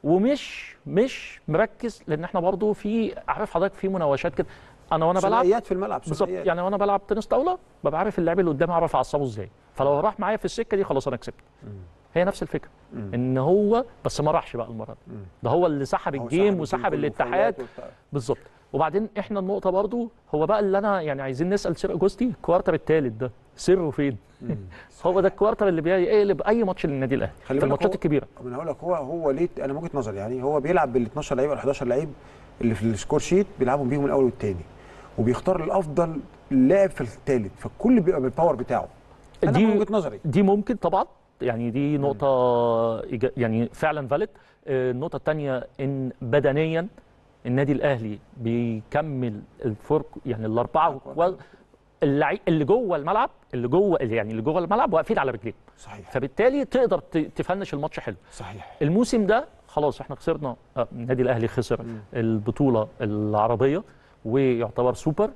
ومش مش مركز لان احنا برضو في عارف حضرتك في مناوشات كده انا وانا بلعب ثنائيات في الملعب بالظبط ثنائيات. يعني وانا بلعب تنس طاوله ببقى عارف اللاعب اللي قدامي اعرف اعصبه ازاي فلو راح معايا في السكه دي خلاص انا كسبت هي نفس الفكره مم. ان هو بس ما راحش بقى المره دي مم. ده هو اللي سحب هو الجيم سحب وسحب كله الاتحاد وفاولات وبتاع. بالظبط وبعدين احنا النقطه برضو هو بقى اللي انا يعني عايزين نسال سير اجوستي الكوارتر الثالث ده سره فين مم. هو ده الكوارتر اللي بيقلب اي ماتش للنادي الاهلي خلي في بالك الماتشات هو- الكبيره انا هقول لك هو هو ليه انا من وجهه نظري يعني هو بيلعب بال 12 لعيب ولا 11 لعيب اللي في السكور شيت بيلعبهم بيهم الاول والثاني وبيختار الافضل لاعب في الثالث فالكل بيبقى بالباور بتاعه انا دي- من وجهه نظري دي ممكن طبعا يعني دي نقطة إيجا- يعني فعلا فالid النقطة الثانية إن بدنيا النادي الأهلي بيكمل الفرق يعني الأربعة و- اللعيب اللي جوه الملعب اللي جوه اللي يعني اللي جوه الملعب واقفين على رجليهم صحيح فبالتالي تقدر ت- تفنش الماتش حلو صحيح الموسم ده خلاص احنا خسرنا آه، النادي الاهلي خسر مم. البطوله العربيه ويعتبر سوبر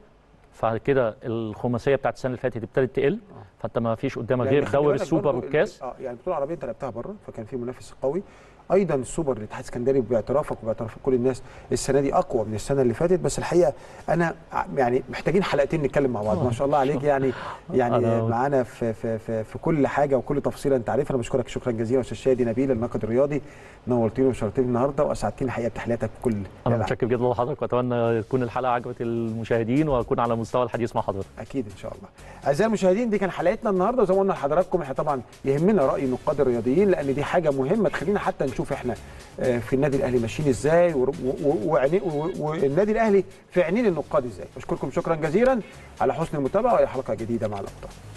فكده الخماسيه بتاعت السنه اللي فاتت ابتدت تقل فانت ما فيش قدامك يعني غير خلي دوري بالك السوبر برضو والكاس اه يعني البطوله العربيه انت لعبتها بره فكان في منافس قوي ايضا السوبر الاتحاد السكندري باعترافك وباعتراف كل الناس السنه دي اقوى من السنه اللي فاتت بس الحقيقه انا ع- يعني محتاجين حلقتين نتكلم مع بعض ما شاء الله عليك يعني يعني أنا- معانا في, في في في كل حاجه وكل تفصيله انت عارفها انا بشكرك شكرا جزيلا استاذ شادي نبيل الناقد الرياضي نورتني وشرفتني النهارده واسعدتني الحقيقه بتحلياتك في كل انا الألعاب. متشكر جدا لحضرتك واتمنى تكون الحلقه عجبت المشاهدين واكون على مستوى الحديث مع حضرتك اكيد ان شاء الله اعزائي المشاهدين دي كان حلقتنا النهارده وزي ما قلنا لحضراتكم احنا طبعا يهمنا راي نقاد الرياضيين لان دي حاجه مهمه تخلينا حتى ونشوف احنا آه، في النادي الاهلي ماشيين ازاي ور- و- و- وعيني- و- والنادي الاهلي في عينين النقاد ازاي بشكركم شكرا جزيلا على حسن المتابعه والى حلقه جديده مع الابطال